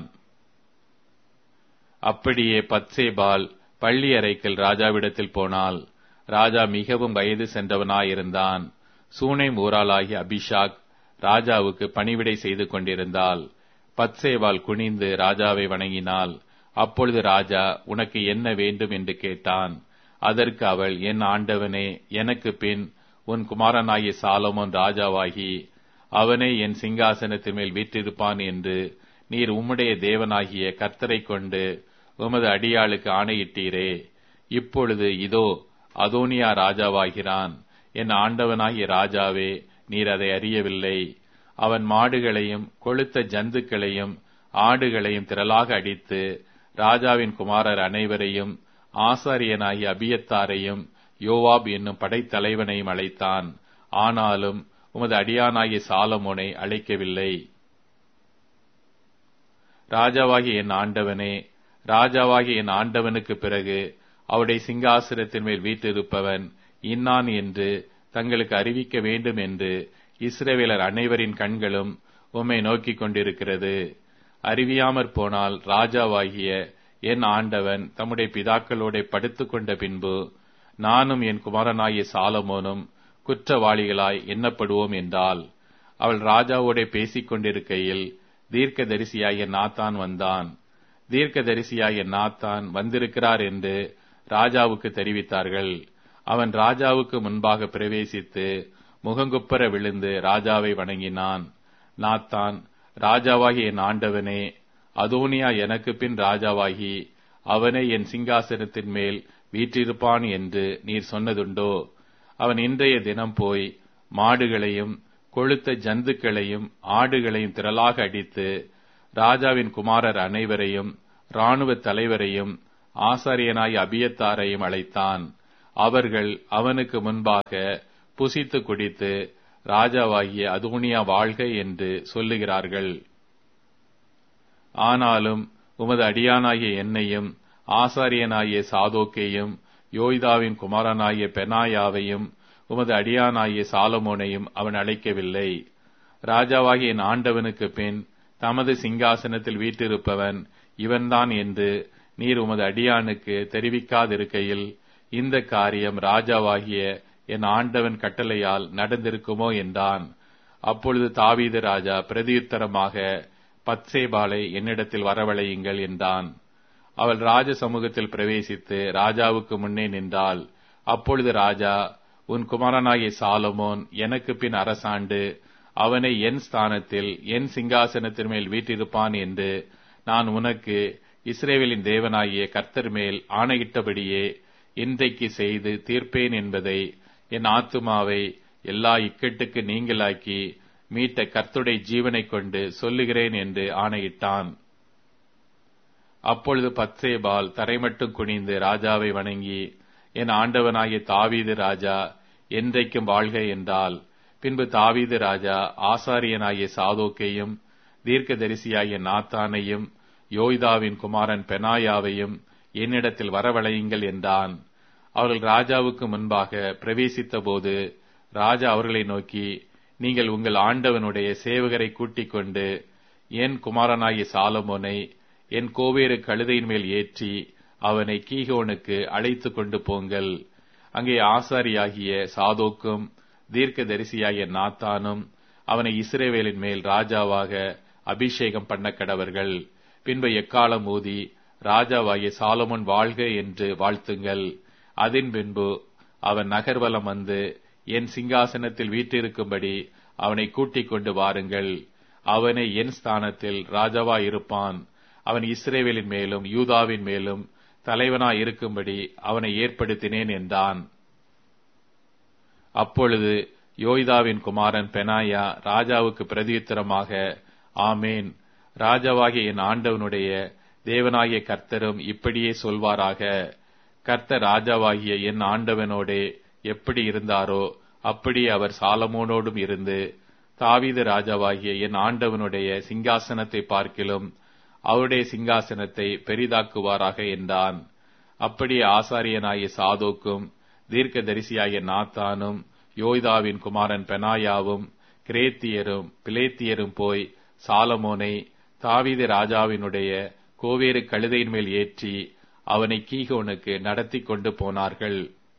அப்படியே பத்சேபால் பள்ளி அறைக்கில் ராஜாவிடத்தில் போனால் ராஜா மிகவும் வயது சென்றவனாயிருந்தான் சூனேம் ஊராளாகிய அபிஷாக் ராஜாவுக்கு பணிவிடை செய்து கொண்டிருந்தாள் பத்சேவால் குனிந்து ராஜாவை வணங்கினாள் அப்பொழுது ராஜா உனக்கு என்ன வேண்டும் என்று கேட்டான் அதற்கு அவள் என் ஆண்டவனே எனக்கு பின் உன் குமாரனாகிய சாலமோன் ராஜாவாகி அவனே என் சிங்காசனத்தின் மேல் வீற்றிருப்பான் என்று நீர் உம்முடைய தேவனாகிய கர்த்தரை கொண்டு உமது அடியாளுக்கு ஆணையிட்டீரே இப்பொழுது இதோ அதோனியா ராஜாவாகிறான் என் ஆண்டவனாகிய ராஜாவே நீர் அதை அறியவில்லை அவன் மாடுகளையும் கொளுத்த ஜந்துக்களையும் ஆடுகளையும் திரளாக அடித்து ராஜாவின் குமாரர் அனைவரையும் ஆசாரியனாகிய அபியத்தாரையும் யோவாப் என்னும் படைத்தலைவனையும் அழைத்தான் ஆனாலும் உமது அடியானாகிய சாலமோனை அழைக்கவில்லை ராஜாவாகிய என் ஆண்டவனே ராஜாவாகிய என் ஆண்டவனுக்கு பிறகு அவருடைய சிங்காசனத்தின் மேல் வீட்டிருப்பவன் இன்னான் என்று தங்களுக்கு அறிவிக்க வேண்டும் என்று இஸ்ரேவேலர் அனைவரின் கண்களும் உம்மை நோக்கிக் கொண்டிருக்கிறது அறிவியாமற் போனால் ராஜாவாகிய என் ஆண்டவன் தம்முடைய பிதாக்களோட படுத்துக் கொண்ட பின்பு நானும் என் குமாரனாகிய சாலமோனும் குற்றவாளிகளாய் எண்ணப்படுவோம் என்றால் அவள் ராஜாவோட பேசிக் கொண்டிருக்கையில் தீர்க்க தரிசியாகிய நாத்தான் வந்தான் தீர்க்க தரிசியாகிய நாத்தான் வந்திருக்கிறார் என்று ராஜாவுக்கு தெரிவித்தார்கள் அவன் ராஜாவுக்கு முன்பாக பிரவேசித்து முகங்குப்புற விழுந்து ராஜாவை வணங்கினான் நாத்தான் ராஜாவாகி என் ஆண்டவனே அதோனியா எனக்கு பின் ராஜாவாகி அவனே என் சிங்காசனத்தின் மேல் வீற்றிருப்பான் என்று நீர் சொன்னதுண்டோ அவன் இன்றைய தினம் போய் மாடுகளையும் கொளுத்த ஜந்துக்களையும் ஆடுகளையும் திரளாக அடித்து ராஜாவின் குமாரர் அனைவரையும் இராணுவ தலைவரையும் ஆசாரியனாய் அபியத்தாரையும் அழைத்தான் அவர்கள் அவனுக்கு முன்பாக புசித்து குடித்து ராஜாவாகிய அதோனியா வாழ்க என்று சொல்லுகிறார்கள் ஆனாலும் உமது அடியானாகிய என்னையும் ஆசாரியனாகிய சாதோக்கையும் யோய்தாவின் குமாரனாகிய பெனாயாவையும் உமது அடியானாகிய சாலமோனையும் அவன் அழைக்கவில்லை ராஜாவாகிய என் ஆண்டவனுக்கு பின் தமது சிங்காசனத்தில் வீட்டிருப்பவன் இவன்தான் என்று நீர் உமது அடியானுக்கு தெரிவிக்காதிருக்கையில் இந்த காரியம் ராஜாவாகிய என் ஆண்டவன் கட்டளையால் நடந்திருக்குமோ என்றான் அப்பொழுது தாவீது ராஜா பிரதியுத்தரமாக பத்சேபாலை என்னிடத்தில் வரவழையுங்கள் என்றான் அவள் ராஜ சமூகத்தில் பிரவேசித்து ராஜாவுக்கு முன்னே நின்றாள் அப்பொழுது ராஜா உன் குமாரனாகிய சாலமோன் எனக்கு பின் அரசாண்டு அவனை என் ஸ்தானத்தில் என் சிங்காசனத்தின் மேல் வீற்றிருப்பான் என்று நான் உனக்கு இஸ்ரேவேலின் தேவனாகிய கர்த்தர் மேல் ஆணையிட்டபடியே இன்றைக்கு செய்து தீர்ப்பேன் என்பதை என் ஆத்துமாவை எல்லா இக்கட்டுக்கு நீங்களாக்கி மீட்ட கர்த்துடைய ஜீவனைக் கொண்டு சொல்லுகிறேன் என்று ஆணையிட்டான் அப்பொழுது பத்சேபால் தரைமட்டும் குனிந்து ராஜாவை வணங்கி என் ஆண்டவனாகிய தாவீது ராஜா என்றைக்கும் வாழ்க என்றால் பின்பு தாவீது ராஜா ஆசாரியனாகிய சாதோக்கையும் தீர்க்கதரிசியாகிய நாத்தானையும் யோய்தாவின் குமாரன் பெனாயாவையும் என்னிடத்தில் வரவழையுங்கள் என்றான் அவர்கள் ராஜாவுக்கு முன்பாக பிரவேசித்த போது ராஜா அவர்களை நோக்கி நீங்கள் உங்கள் ஆண்டவனுடைய சேவகரை கூட்டிக் கொண்டு என் குமாரனாகிய சாலமோனை என் கோவேறு கழுதையின் மேல் ஏற்றி அவனை கீகோனுக்கு அழைத்து கொண்டு போங்கள் அங்கே ஆசாரியாகிய சாதோக்கும் தீர்க்க தரிசியாகிய நாத்தானும் அவனை இஸ்ரேவேலின் மேல் ராஜாவாக அபிஷேகம் பண்ண கடவர்கள் பின்பு எக்காலம் ஊதி ராஜாவாகிய சாலமோன் வாழ்க என்று வாழ்த்துங்கள் அதன் பின்பு அவன் நகர்வலம் வந்து என் சிங்காசனத்தில் வீற்றிருக்கும்படி அவனை கூட்டிக் கொண்டு வாருங்கள் அவனை என் ஸ்தானத்தில் ராஜாவா இருப்பான் அவன் இஸ்ரேவேலின் மேலும் யூதாவின் மேலும் தலைவனாய் இருக்கும்படி அவனை ஏற்படுத்தினேன் என்றான் அப்பொழுது யோய்தாவின் குமாரன் பெனாயா ராஜாவுக்கு பிரதியுத்தரமாக ஆமேன் ராஜாவாகிய என் ஆண்டவனுடைய தேவனாகிய கர்த்தரும் இப்படியே சொல்வாராக கர்த்தர் ராஜாவாகிய என் ஆண்டவனோடே எப்படி இருந்தாரோ அப்படி அவர் சாலமோனோடும் இருந்து தாவீது ராஜாவாகிய என் ஆண்டவனுடைய சிங்காசனத்தை பார்க்கிலும் அவருடைய சிங்காசனத்தை பெரிதாக்குவாராக என்றான் அப்படி ஆசாரியனாகிய சாதோக்கும் தீர்க்க தரிசியாகிய நாத்தானும் யோய்தாவின் குமாரன் பெனாயாவும் கிரேத்தியரும் பிலேத்தியரும் போய் சாலமோனை தாவீது ராஜாவினுடைய கோவேறு கழுதையின் மேல் ஏற்றி அவனை கீகோனுக்கு நடத்தி கொண்டு போனார்கள்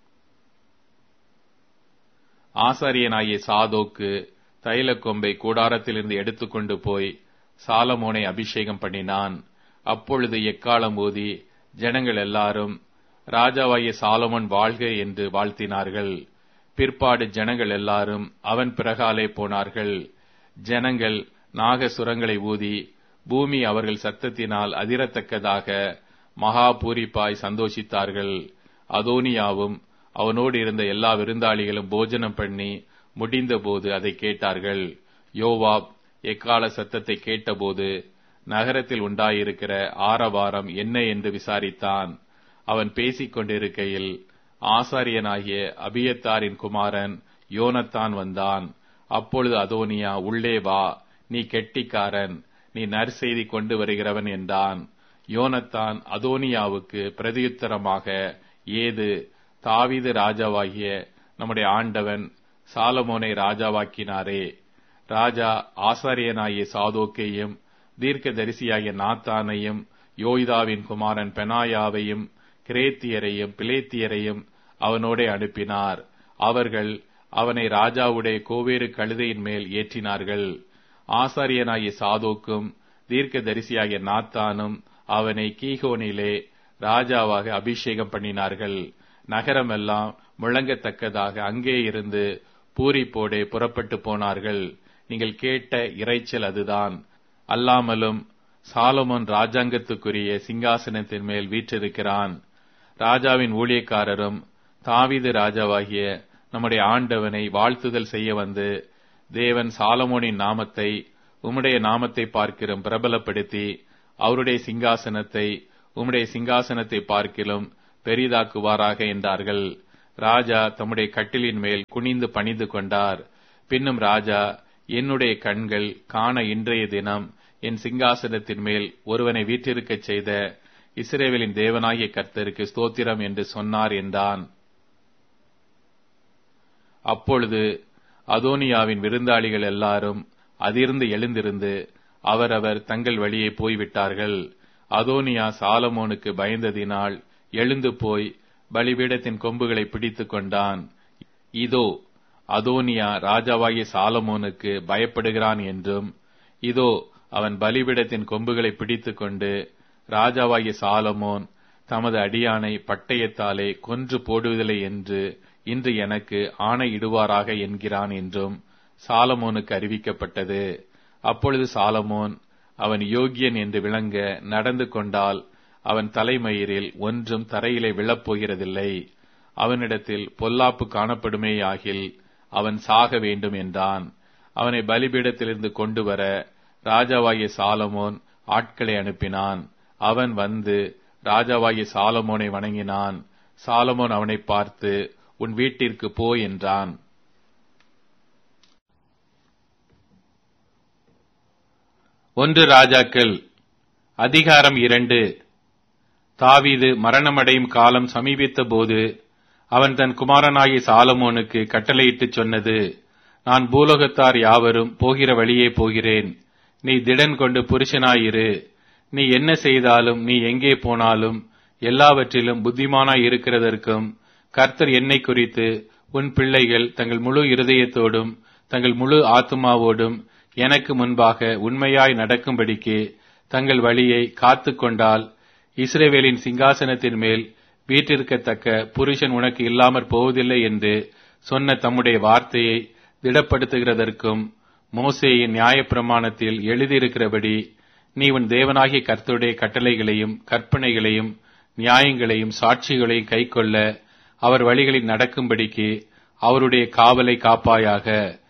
ஆசாரியனாகிய சாதோக்கு தைல கொம்பை கூடாரத்திலிருந்து எடுத்துக்கொண்டு போய் சாலமோனை அபிஷேகம் பண்ணினான் அப்பொழுது எக்காலம் ஊதி ஜனங்கள் எல்லாரும் ராஜாவாகிய சாலமோன் வாழ்க என்று வாழ்த்தினார்கள் பிற்பாடு ஜனங்கள் எல்லாரும் அவன் பிறகாலே போனார்கள் ஜனங்கள் நாகசுரங்களை ஊதி பூமி அவர்கள் சத்தத்தினால் அதிரத்தக்கதாக மகா பூரிப்பாய் சந்தோஷித்தார்கள் அதோனியாவும் அவனோடு இருந்த எல்லா விருந்தாளிகளும் போஜனம் பண்ணி முடிந்தபோது அதை கேட்டார்கள் யோவாப் எக்கால சத்தத்தை கேட்டபோது நகரத்தில் உண்டாயிருக்கிற ஆரவாரம் என்ன என்று விசாரித்தான் அவன் பேசிக் கொண்டிருக்கையில் ஆசாரியனாகிய அபியத்தாரின் குமாரன் யோனத்தான் வந்தான் அப்பொழுது அதோனியா உள்ளே வா நீ கெட்டிக்காரன் நீ நற்செய்தி கொண்டு வருகிறவன் என்றான் யோனத்தான் அதோனியாவுக்கு பிரதியுத்தரமாக ஏது தாவீது ராஜாவாகிய நம்முடைய ஆண்டவன் சாலமோனை ராஜாவாக்கினாரே ராஜா ஆசாரியனாகிய சாதோக்கையும் தீர்க்க தரிசியாகிய நாத்தானையும் யோய்தாவின் குமாரன் பெனாயாவையும் கிரேத்தியரையும் பிலேத்தியரையும் அவனோடே அனுப்பினார் அவர்கள் அவனை ராஜாவுடைய கோவேறு கழுதையின் மேல் ஏற்றினார்கள் ஆசாரியனாகிய சாதோக்கும் தீர்க்க தரிசியாகிய நாத்தானும் அவனை கீகோனிலே ராஜாவாக அபிஷேகம் பண்ணினார்கள் நகரமெல்லாம் முழங்கத்தக்கதாக அங்கே இருந்து பூரிப்போடே புறப்பட்டு போனார்கள் நீங்கள் கேட்ட இறைச்சல் அதுதான் அல்லாமலும் சாலமோன் ராஜாங்கத்துக்குரிய சிங்காசனத்தின் மேல் வீற்றிருக்கிறான் ராஜாவின் ஊழியக்காரரும் தாவீது ராஜாவாகிய நம்முடைய ஆண்டவனை வாழ்த்துதல் செய்ய வந்து தேவன் சாலமோனின் நாமத்தை உம்முடைய நாமத்தை பார்க்கிறோம் பிரபலப்படுத்தி அவருடைய சிங்காசனத்தை உம்முடைய சிங்காசனத்தை பார்க்கிலும் பெரிதாக்குவாராக என்றார்கள் ராஜா தம்முடைய கட்டிலின் மேல் குனிந்து பணிந்து கொண்டார் பின்னும் ராஜா என்னுடைய கண்கள் காண இன்றைய தினம் என் சிங்காசனத்தின் மேல் ஒருவனை வீற்றிருக்கச் செய்த இஸ்ரேவேலின் தேவனாகிய கர்த்தருக்கு ஸ்தோத்திரம் என்று சொன்னார் என்றான் அப்பொழுது அதோனியாவின் விருந்தாளிகள் எல்லாரும் அதிர்ந்து எழுந்திருந்து அவரவர் தங்கள் வழியே போய்விட்டார்கள் அதோனியா சாலமோனுக்கு பயந்ததினால் எழுந்து போய் பலிபீடத்தின் கொம்புகளை பிடித்துக் கொண்டான் இதோ அதோனியா ராஜாவாகிய சாலமோனுக்கு பயப்படுகிறான் என்றும் இதோ அவன் பலிபீடத்தின் கொம்புகளை பிடித்துக் கொண்டு ராஜாவாகிய சாலமோன் தமது அடியானை பட்டயத்தாலே கொன்று போடுவதில்லை என்று இன்று எனக்கு ஆணையிடுவாராக என்கிறான் என்றும் சாலமோனுக்கு அறிவிக்கப்பட்டது அப்பொழுது சாலமோன் அவன் யோகியன் என்று விளங்க நடந்து கொண்டால் அவன் தலைமயிரில் ஒன்றும் தரையிலே விழப்போகிறதில்லை அவனிடத்தில் பொல்லாப்பு காணப்படுமேயாகில் அவன் சாக வேண்டும் என்றான் அவனை பலிபீடத்திலிருந்து கொண்டு வர ராஜாவாகிய சாலமோன் ஆட்களை அனுப்பினான் அவன் வந்து ராஜாவாகிய சாலமோனை வணங்கினான் சாலமோன் அவனை பார்த்து உன் வீட்டிற்கு போ என்றான் ஒன்று ராஜாக்கள் அதிகாரம் இரண்டு தாவீது மரணமடையும் காலம் சமீபித்த போது அவன் தன் குமாரனாகிய சாலமோனுக்கு கட்டளையிட்டுச் சொன்னது நான் பூலோகத்தார் யாவரும் போகிற வழியே போகிறேன் நீ திடன் கொண்டு புருஷனாயிரு நீ என்ன செய்தாலும் நீ எங்கே போனாலும் எல்லாவற்றிலும் புத்திமானாய் இருக்கிறதற்கும் கர்த்தர் என்னை குறித்து உன் பிள்ளைகள் தங்கள் முழு இருதயத்தோடும் தங்கள் முழு ஆத்துமாவோடும் எனக்கு முன்பாக உண்மையாய் நடக்கும்படிக்கு தங்கள் வழியை காத்து கொண்டால் இஸ்ரேவேலின் சிங்காசனத்தின் மேல் வீற்றிருக்கத்தக்க புருஷன் உனக்கு இல்லாமற் போவதில்லை என்று சொன்ன தம்முடைய வார்த்தையை திடப்படுத்துகிறதற்கும் மோசேயின் நியாயப்பிரமாணத்தில் எழுதியிருக்கிறபடி நீ உன் தேவனாகிய கர்த்தருடைய கட்டளைகளையும் கற்பனைகளையும் நியாயங்களையும் சாட்சிகளையும் கைக்கொள்ள அவர் வழிகளில் நடக்கும்படிக்கு அவருடைய காவலை காப்பாயாக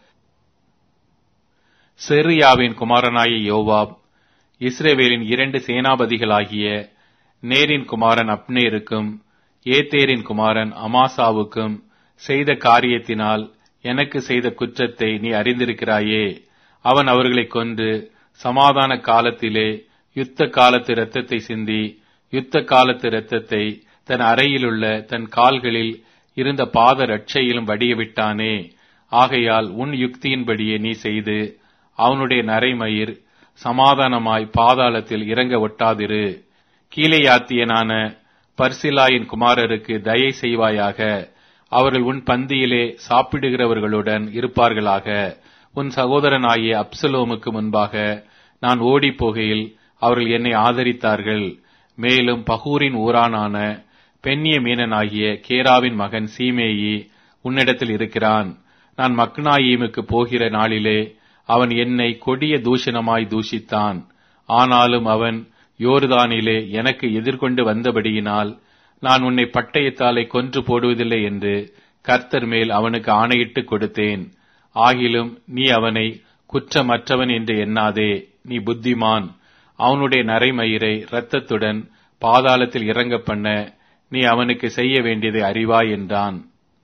செரியாவின் குமாரனாகிய யோவாப் இஸ்ரேவேலின் இரண்டு சேனாபதிகளாகிய நேரின் குமாரன் அப்னேருக்கும் ஏத்தேரின் குமாரன் அமாசாவுக்கும் செய்த காரியத்தினால் எனக்கு செய்த குற்றத்தை நீ அறிந்திருக்கிறாயே அவன் அவர்களை கொன்று சமாதான காலத்திலே யுத்த காலத்து இரத்தத்தை சிந்தி யுத்த காலத்து இரத்தத்தை தன் அறையிலுள்ள தன் கால்களில் இருந்த பாத ரட்சையிலும் வடிய விட்டானே ஆகையால் உன் யுக்தியின்படியே நீ செய்து அவனுடைய நரைமயிர் சமாதானமாய் பாதாளத்தில் இறங்க ஒட்டாதிரு கீழையாத்தியனான பர்சிலாயின் குமாரருக்கு தயை செய்வாயாக அவர்கள் உன் பந்தியிலே சாப்பிடுகிறவர்களுடன் இருப்பார்களாக உன் சகோதரனாகிய அப்சலோமுக்கு முன்பாக நான் ஓடிப் போகையில் அவர்கள் என்னை ஆதரித்தார்கள் மேலும் பகூரின் ஊரானான பெண்ணிய மீனனாகிய கேராவின் மகன் சீமேயி உன்னிடத்தில் இருக்கிறான் நான் மக்னாயீமுக்கு போகிற நாளிலே அவன் என்னை கொடிய தூஷணமாய் தூஷித்தான் ஆனாலும் அவன் யோர்தானிலே எனக்கு எதிர்கொண்டு வந்தபடியினால் நான் உன்னை பட்டயத்தாலே கொன்று போடுவதில்லை என்று கர்த்தர் மேல் அவனுக்கு ஆணையிட்டு கொடுத்தேன் ஆகிலும் நீ அவனை குற்றமற்றவன் என்று எண்ணாதே நீ புத்திமான் அவனுடைய நரைமயிரை இரத்தத்துடன் பாதாளத்தில் இறங்க பண்ண நீ அவனுக்கு செய்ய வேண்டியதை அறிவாய் என்றான்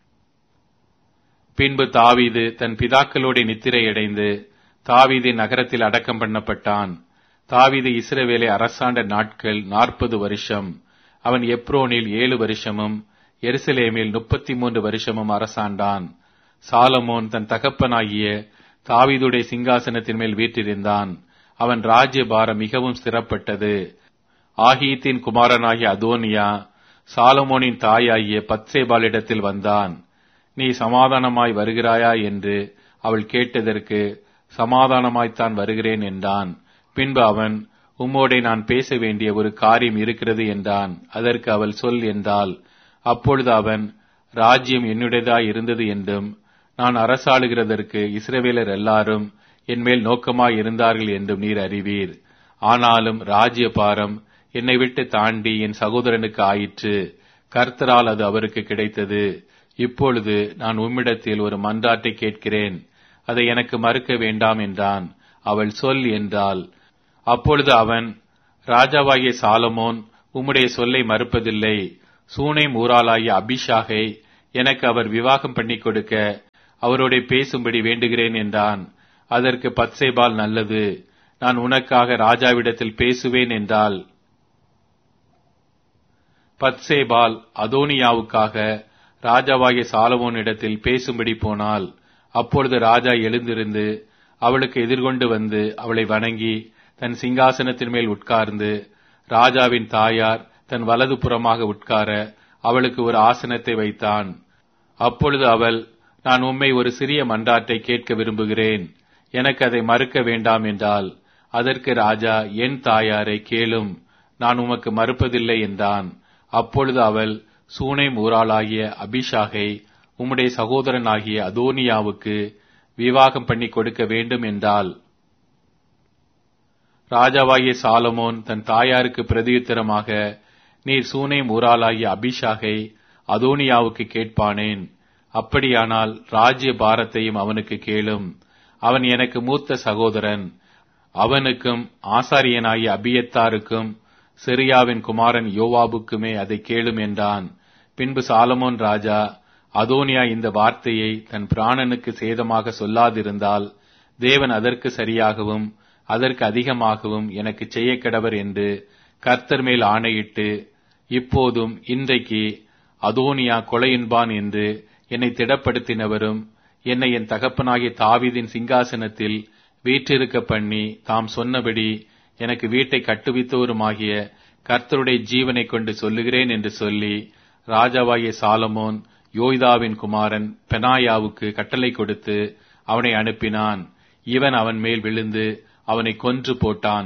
பின்பு தாவீது தன் பிதாக்களோட நித்திரையடைந்து தாவீது நகரத்தில் அடக்கம் பண்ணப்பட்டான் தாவீது இஸ்ரவேலை அரசாண்ட நாட்கள் நாற்பது வருஷம் அவன் எப்ரோனில் ஏழு வருஷமும் எருசலேமில் முப்பத்தி மூன்று வருஷமும் அரசாண்டான் சாலமோன் தன் தகப்பனாகிய தாவீதுடைய சிங்காசனத்தின் மேல் வீற்றிருந்தான் அவன் ராஜ்யபாரம் மிகவும் ஸ்திரப்பட்டது ஆகீத்தின் குமாரனாகிய அதோனியா சாலமோனின் தாயாகிய பத்சேபாலிடத்தில் வந்தான் நீ சமாதானமாய் வருகிறாயா என்று அவள் கேட்டதற்கு சமாதானமாய்த்தான் வருகிறேன் என்றான் பின்பு அவன் உம்மோடே நான் பேச வேண்டிய ஒரு காரியம் இருக்கிறது என்றான் அதற்கு அவள் சொல் என்றாள் அப்பொழுது அவன் ராஜ்யம் என்னுடையதாய் இருந்தது என்றும் நான் அரசாளுகிறதற்கு இஸ்ரவேலர் எல்லாரும் என்மேல் நோக்கமாய் இருந்தார்கள் என்றும் நீர் அறிவீர் ஆனாலும் ராஜ்ய பாரம் என்னை விட்டு தாண்டி என் சகோதரனுக்கு ஆயிற்று கர்த்தரால் அது அவருக்கு கிடைத்தது இப்பொழுது நான் உம்மிடத்தில் ஒரு மன்றாட்டை கேட்கிறேன் அதை எனக்கு மறுக்க வேண்டாம் என்றான் அவள் சொல் என்றாள் அப்பொழுது அவன் ராஜாவாகிய சாலமோன் உம்முடைய சொல்லை மறுப்பதில்லை சூனேம் ஊராளாகிய அபிஷாகை எனக்கு அவர் விவாகம் பண்ணி கொடுக்க அவரோட பேசும்படி வேண்டுகிறேன் என்றான் அதற்கு பத்சேபால் நல்லது நான் உனக்காக ராஜாவிடத்தில் பேசுவேன் என்றால் பத்சேபால் அதோனியாவுக்காக ராஜாவாகிய சாலமோனிடத்தில் பேசும்படி போனாள் அப்பொழுது ராஜா எழுந்திருந்து அவளுக்கு எதிர்கொண்டு வந்து அவளை வணங்கி தன் சிங்காசனத்தின் மேல் உட்கார்ந்து ராஜாவின் தாயார் தன் வலது புறமாக உட்கார அவளுக்கு ஒரு ஆசனத்தை வைத்தான் அப்பொழுது அவள் நான் உம்மை ஒரு சிறிய மன்றாட்டை கேட்க விரும்புகிறேன் எனக்கு அதை மறுக்க வேண்டாம் என்றால் அதற்கு ராஜா என் தாயாரை கேளும் நான் உமக்கு மறுப்பதில்லை என்றான் அப்பொழுது அவள் சூனேம் ஊராளாகிய அபிஷாகை உம்முடைய சகோதரனாகிய அதோனியாவுக்கு விவாகம் பண்ணி கொடுக்க வேண்டும் என்றால் ராஜாவாகிய சாலமோன் தன் தாயாருக்கு பிரதியுத்தரமாக நீர் சூனேம் ஊராளாகிய அபிஷாகை அதோனியாவுக்கு கேட்பானேன் அப்படியானால் ராஜ்ய பாரத்தையும் அவனுக்கு கேளும் அவன் எனக்கு மூத்த சகோதரன் அவனுக்கும் ஆசாரியனாகிய அபியத்தாருக்கும் சிரியாவின் குமாரன் யோவாபுக்குமே அதை கேளும் என்றான் பின்பு சாலமோன் ராஜா அதோனியா இந்த வார்த்தையை தன் பிராணனுக்கு சேதமாக சொல்லாதிருந்தால் தேவன் அதற்கு சரியாகவும் அதற்கு அதிகமாகவும் எனக்கு செய்ய கிடவர் என்று கர்த்தர் மேல் ஆணையிட்டு இப்போதும் இன்றைக்கு அதோனியா கொலையின்பான் என்று என்னை திடப்படுத்தினவரும் என்னை என் தகப்பனாகிய தாவீதின் சிங்காசனத்தில் வீற்றிருக்க பண்ணி தாம் சொன்னபடி எனக்கு வீட்டை கட்டுவித்தவருமாகிய கர்த்தருடைய ஜீவனை கொண்டு சொல்லுகிறேன் என்று சொல்லி ராஜாவாகிய சாலமோன் யோய்தாவின் குமாரன் பெனாயாவுக்கு கட்டளை கொடுத்து அவனை அனுப்பினான் இவன் அவன் மேல் விழுந்து அவனை கொன்று போட்டான்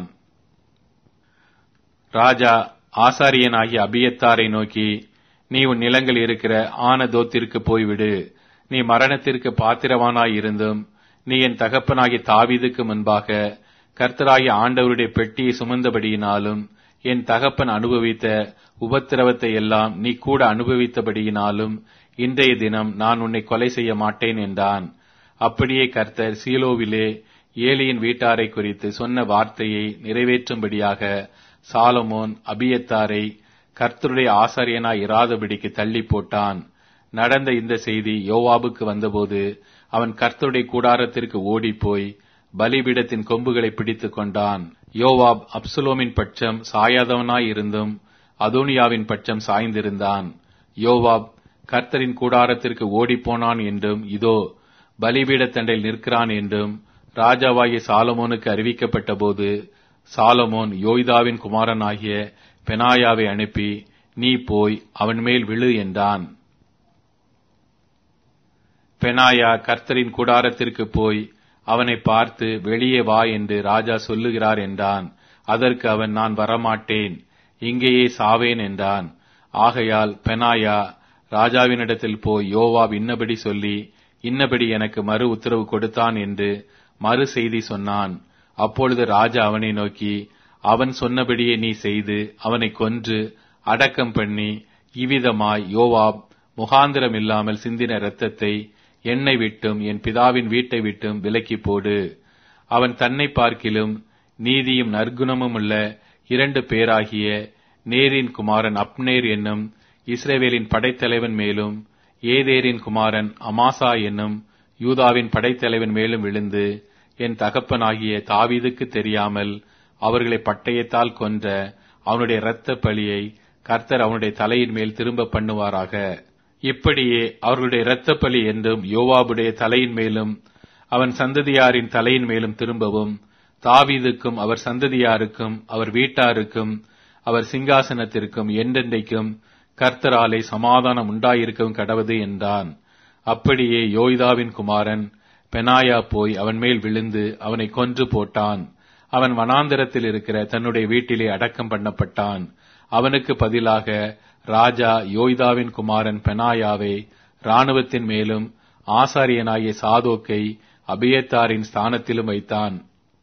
ராஜா ஆசாரியனாகிய அபியத்தாரை நோக்கி நீ உன் நிலங்கள் இருக்கிற ஆனதோத்திற்கு போய்விடு நீ மரணத்திற்கு பாத்திரவானாய் இருந்தும் நீ என் தகப்பனாகிய தாவீதுக்கு முன்பாக கர்த்தராகிய ஆண்டவருடைய பெட்டியை சுமந்தபடியினாலும் என் தகப்பன் அனுபவித்த உபத்திரவத்தை எல்லாம் நீ கூட அனுபவித்தபடியினாலும் இன்றைய தினம் நான் உன்னை கொலை செய்ய மாட்டேன் என்றான் அப்படியே கர்த்தர் சீலோவிலே ஏலியின் வீட்டாரை குறித்து சொன்ன வார்த்தையை நிறைவேற்றும்படியாக சாலமோன் அபியத்தாரை கர்த்தருடைய ஆசாரியனாய் இராதபடிக்கு தள்ளி போட்டான் நடந்த இந்த செய்தி யோவாபுக்கு வந்தபோது அவன் கர்த்தருடைய கூடாரத்திற்கு ஓடிப்போய் பலிபீடத்தின் கொம்புகளை பிடித்துக் கொண்டான் யோவாப் அப்சுலோமின் பட்சம் சாயாதவனாய் இருந்தும் அதோனியாவின் பட்சம் சாய்ந்திருந்தான் யோவாப் கர்த்தரின் கூடாரத்திற்கு ஓடிப்போனான் என்றும் இதோ பலிபீடத்தண்டையில் நிற்கிறான் என்றும் ராஜாவாகிய சாலமோனுக்கு அறிவிக்கப்பட்ட போது சாலமோன் யோய்தாவின் குமாரனாகிய பெனாயாவை அனுப்பி நீ போய் அவன் மேல் விழு என்றான் பெனாயா கர்த்தரின் கூடாரத்திற்கு போய் அவனை பார்த்து வெளியே வா என்று ராஜா சொல்லுகிறார் என்றான் அதற்கு அவன் நான் வரமாட்டேன் இங்கேயே சாவேன் என்றான் ஆகையால் பெனாயா ராஜாவினிடத்தில் போய் யோவாப் இன்னபடி சொல்லி இன்னபடி எனக்கு மறு உத்தரவு கொடுத்தான் என்று மறு செய்தி சொன்னான் அப்பொழுது ராஜா அவனை நோக்கி அவன் சொன்னபடியே நீ செய்து அவனை கொன்று அடக்கம் பண்ணி இவ்விதமாய் யோவாப் முகாந்திரம் இல்லாமல் சிந்தின இரத்தத்தை என்னை விட்டும் என் பிதாவின் வீட்டை விட்டும் விலக்கி போடு அவன் தன்னை பார்க்கிலும் நீதியும் நற்குணமும் உள்ள இரண்டு பேராகிய நேரின் குமாரன் அப்னேர் என்னும் இஸ்ரேவேலின் படைத்தலைவன் மேலும் ஏதேரின் குமாரன் அமாசா என்னும் யூதாவின் படைத்தலைவன் மேலும் விழுந்து என் தகப்பனாகிய தாவீதுக்கு தெரியாமல் அவர்களை பட்டயத்தால் கொன்ற அவனுடைய இரத்த பழியை கர்த்தர் அவனுடைய தலையின் மேல் திரும்ப பண்ணுவாராக இப்படியே அவர்களுடைய இரத்த பலி என்றும் யோவாபுடைய தலையின் மேலும் அவன் சந்ததியாரின் தலையின் மேலும் திரும்பவும் தாவீதுக்கும் அவர் சந்ததியாருக்கும் அவர் வீட்டாருக்கும் அவர் சிங்காசனத்திற்கும் என்றென்றைக்கும் கர்த்தராலே சமாதானம் உண்டாயிருக்கவும் கடவது என்றான் அப்படியே யோய்தாவின் குமாரன் பெனாயா போய் அவன் மேல் விழுந்து அவனை கொன்று போட்டான் அவன் வனாந்திரத்தில் இருக்கிற தன்னுடைய வீட்டிலே அடக்கம் பண்ணப்பட்டான் அவனுக்கு பதிலாக ராஜா யோய்தாவின் குமாரன் பெனாயாவை இராணுவத்தின் மேலும் ஆசாரியனாகிய சாதோக்கை அபியத்தாரின் ஸ்தானத்திலும் வைத்தான்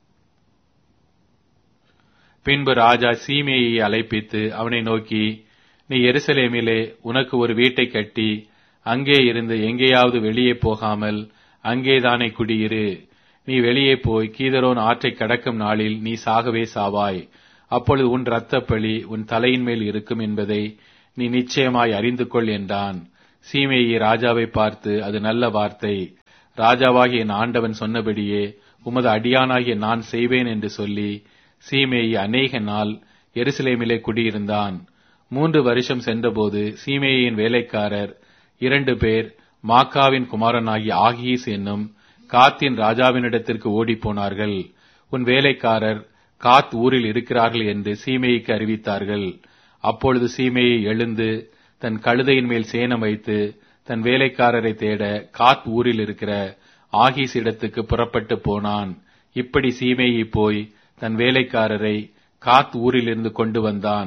பின்பு ராஜா சீமேயை அழைப்பித்து அவனை நோக்கி நீ எருசலேமிலே உனக்கு ஒரு வீட்டை கட்டி அங்கே இருந்து எங்கேயாவது வெளியே போகாமல் அங்கேதானே குடியிரு நீ வெளியே போய் கீதரோன் ஆற்றை கடக்கும் நாளில் நீ சாகவே சாவாய் அப்பொழுது உன் இரத்தப்பழி உன் தலையின் மேல் இருக்கும் என்பதை நீ நிச்சயமாய் அறிந்து கொள் என்றான் சீமேயி ராஜாவை பார்த்து அது நல்ல வார்த்தை ராஜாவாகிய என் ஆண்டவன் சொன்னபடியே உமது அடியானாகிய நான் செய்வேன் என்று சொல்லி சீமேயி அநேக நாள் எருசலேமிலே குடியிருந்தான் மூன்று வருஷம் சென்றபோது சீமேயின் வேலைக்காரர் இரண்டு பேர் மாக்காவின் குமாரனாகிய ஆகீஸ் என்னும் காத்தின் ராஜாவினிடத்திற்கு ஓடிப்போனார்கள் உன் வேலைக்காரர் காத் ஊரில் இருக்கிறார்கள் என்று சீமேயிக்கு அறிவித்தார்கள் அப்பொழுது சீமேயை எழுந்து தன் கழுதையின் மேல் சேனம் வைத்து தன் வேலைக்காரரை தேட காத் ஊரில் இருக்கிற ஆகீஸ் இடத்துக்கு புறப்பட்டு போனான் இப்படி சீமேயி போய் தன் வேலைக்காரரை காத் ஊரிலிருந்து கொண்டு வந்தான்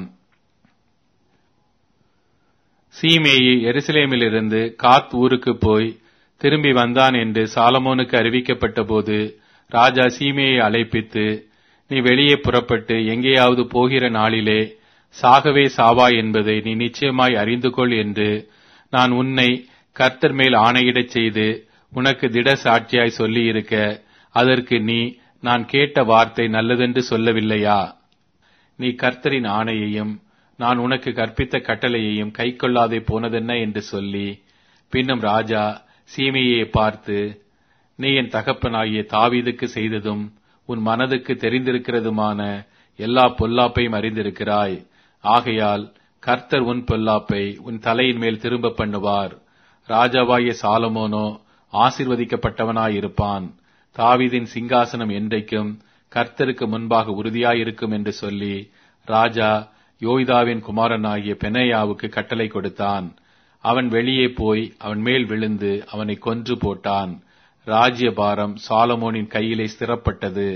சீமேயி எருசலேமிலிருந்து காத் ஊருக்கு போய் திரும்பி வந்தான் என்று சாலமோனுக்கு அறிவிக்கப்பட்ட போது ராஜா சீமேயை அழைப்பித்து நீ வெளியே புறப்பட்டு எங்கேயாவது போகிற நாளிலே சாகவே சாவா என்பதை நீ நிச்சயமாய் அறிந்து கொள் என்று நான் உன்னை கர்த்தர் மேல் ஆணையிடச் செய்து உனக்கு திட சாட்சியாய் சொல்லியிருக்க அதற்கு நீ நான் கேட்ட வார்த்தை நல்லதென்று சொல்லவில்லையா நீ கர்த்தரின் ஆணையையும் நான் உனக்கு கற்பித்த கட்டளையையும் கைக்கொள்ளாதே போனதென்ன என்று சொல்லி பின்னும் ராஜா சீமையை பார்த்து நீ என் தகப்பனாகிய தாவீதுக்கு செய்ததும் உன் மனதுக்கு தெரிந்திருக்கிறதுமான எல்லா பொல்லாப்பையும் அறிந்திருக்கிறாய் ஆகையால் கர்த்தர் உன் பொல்லாப்பை உன் தலையின் மேல் திரும்ப பண்ணுவார் ராஜாவாகிய சாலமோனோ ஆசிர்வதிக்கப்பட்டவனாயிருப்பான் தாவீதின் சிங்காசனம் என்றைக்கும் கர்த்தருக்கு முன்பாக உறுதியாயிருக்கும் என்று சொல்லி ராஜா யோய்தாவின் குமாரனாகிய பெனையாவுக்கு கட்டளை கொடுத்தான் அவன் வெளியே போய் அவன் மேல் விழுந்து அவனை கொன்று போட்டான் ராஜ்யபாரம் சாலமோனின் கையிலே ஸ்திரப்பட்டது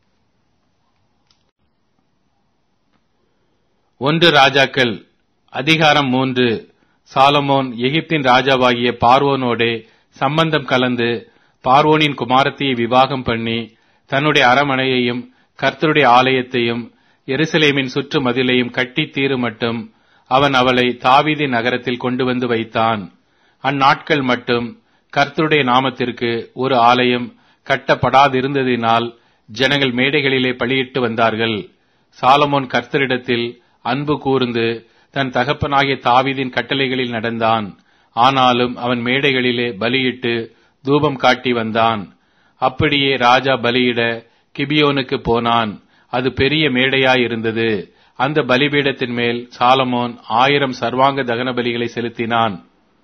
ஒன்று ராஜாக்கள் அதிகாரம் மூன்று சாலமோன் எகிப்தின் ராஜாவாகிய பார்வோனோடே சம்பந்தம் கலந்து பார்வோனின் குமாரத்தியை விவாகம் பண்ணி தன்னுடைய அரமனையையும் கர்த்தருடைய ஆலயத்தையும் எருசலேமின் சுற்று மதிலையும் கட்டி தீரு மட்டும் அவன் அவளை தாவீதி நகரத்தில் கொண்டு வந்து வைத்தான் அந்நாட்கள் மட்டும் கர்த்தருடைய நாமத்திற்கு ஒரு ஆலயம் கட்டப்படாதிருந்ததினால் ஜனங்கள் மேடைகளிலே பலியிட்டு வந்தார்கள் சாலமோன் கர்த்தரிடத்தில் அன்பு கூர்ந்து தன் தகப்பனாகிய தாவீதின் கட்டளைகளில் நடந்தான் ஆனாலும் அவன் மேடைகளிலே பலியிட்டு தூபம் காட்டி வந்தான் அப்படியே ராஜா பலியிட கிபியோனுக்கு போனான் அது பெரிய மேடையாயிருந்தது அந்த பலிபீடத்தின் மேல் சாலமோன் ஆயிரம் சர்வாங்க தகன பலிகளை செலுத்தினான்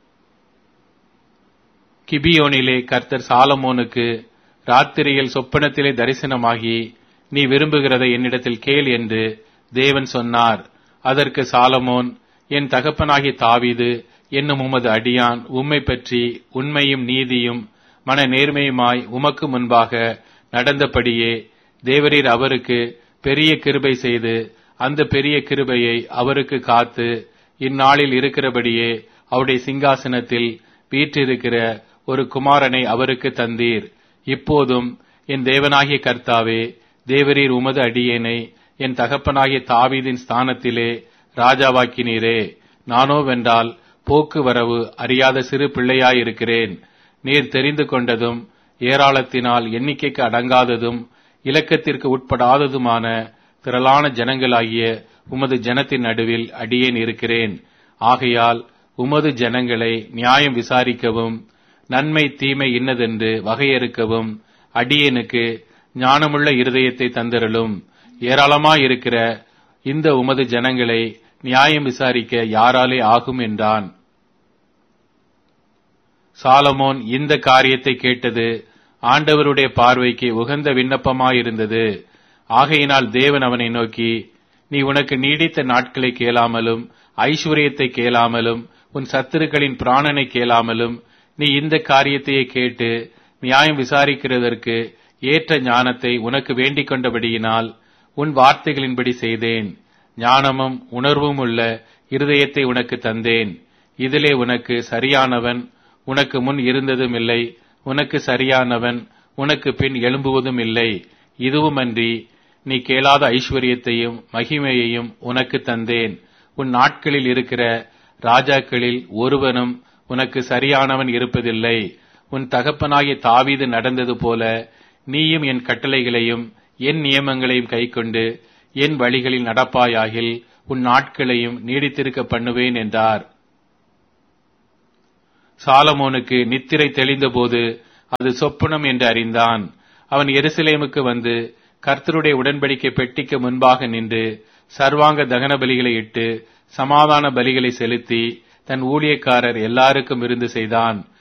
கிபியோனிலே கர்த்தர் சாலமோனுக்கு ராத்திரியில் சொப்பனத்திலே தரிசனமாகி நீ விரும்புகிறதை என்னிடத்தில் கேள் என்று தேவன் சொன்னார் அதற்கு சாலமோன் என் தகப்பனாகிய தாவீது என்னும் உமது அடியான் உம்மை பற்றி உண்மையும் நீதியும் மன நேர்மையுமாய் உமக்கு முன்பாக நடந்தபடியே தேவரீர் அவருக்கு பெரிய கிருபை செய்து அந்த பெரிய கிருபையை அவருக்கு காத்து இந்நாளில் இருக்கிறபடியே அவருடைய சிங்காசனத்தில் வீற்றிருக்கிற ஒரு குமாரனை அவருக்கு தந்தீர் இப்போதும் என் தேவனாகிய கர்த்தாவே தேவரீர் உமது அடியேனை என் தகப்பனாகிய தாவீதின் ஸ்தானத்திலே ராஜாவாக்கினீரே நானோ வென்றால் போக்குவரவு அறியாத சிறு பிள்ளையாயிருக்கிறேன் நீர் தெரிந்து கொண்டதும் ஏராளத்தினால் எண்ணிக்கைக்கு அடங்காததும் இலக்கத்திற்கு உட்படாததுமான திரளான ஜனங்களாகிய உமது ஜனத்தின் நடுவில் அடியேன் இருக்கிறேன் ஆகையால் உமது ஜனங்களை நியாயம் விசாரிக்கவும் நன்மை தீமை இன்னதென்று வகையறுக்கவும் அடியேனுக்கு ஞானமுள்ள இருதயத்தை தந்திரலும் ஏராளமாயிருக்கிற இந்த உமது ஜனங்களை நியாயம் விசாரிக்க யாராலே ஆகும் என்றான் சாலமோன் இந்த காரியத்தை கேட்டது ஆண்டவருடைய பார்வைக்கு உகந்த விண்ணப்பமாயிருந்தது ஆகையினால் தேவன் அவனை நோக்கி நீ உனக்கு நீடித்த நாட்களை கேளாமலும் ஐஸ்வர்யத்தை கேளாமலும் உன் சத்துருக்களின் பிராணனை கேளாமலும் நீ இந்த காரியத்தையே கேட்டு நியாயம் விசாரிக்கிறதற்கு ஏற்ற ஞானத்தை உனக்கு வேண்டிக் கொண்டபடியினால் உன் வார்த்தைகளின்படி செய்தேன் ஞானமும் உணர்வும் உள்ள இருதயத்தை உனக்கு தந்தேன் இதிலே உனக்கு சரியானவன் உனக்கு முன் இருந்ததும் இல்லை உனக்கு சரியானவன் உனக்கு பின் எழும்புவதும் இல்லை இதுவுமன்றி நீ கேளாத ஐஸ்வர்யத்தையும் மகிமையையும் உனக்கு தந்தேன் உன் நாட்களில் இருக்கிற ராஜாக்களில் ஒருவனும் உனக்கு சரியானவன் இருப்பதில்லை உன் தகப்பனாகிய தாவீது நடந்தது போல நீயும் என் கட்டளைகளையும் என் நியமங்களையும் கைக்கொண்டு என் வழிகளில் நடப்பாயாகில் உன் நாட்களையும் நீடித்திருக்க பண்ணுவேன் என்றார் சாலமோனுக்கு நித்திரை தெளிந்தபோது அது சொப்பனம் என்று அறிந்தான் அவன் எருசலேமுக்கு வந்து கர்த்தருடைய உடன்படிக்கை பெட்டிக்கு முன்பாக நின்று சர்வாங்க தகன பலிகளை இட்டு சமாதான பலிகளை செலுத்தி தன் ஊழியக்காரர் எல்லாருக்கும் விருந்து செய்தான்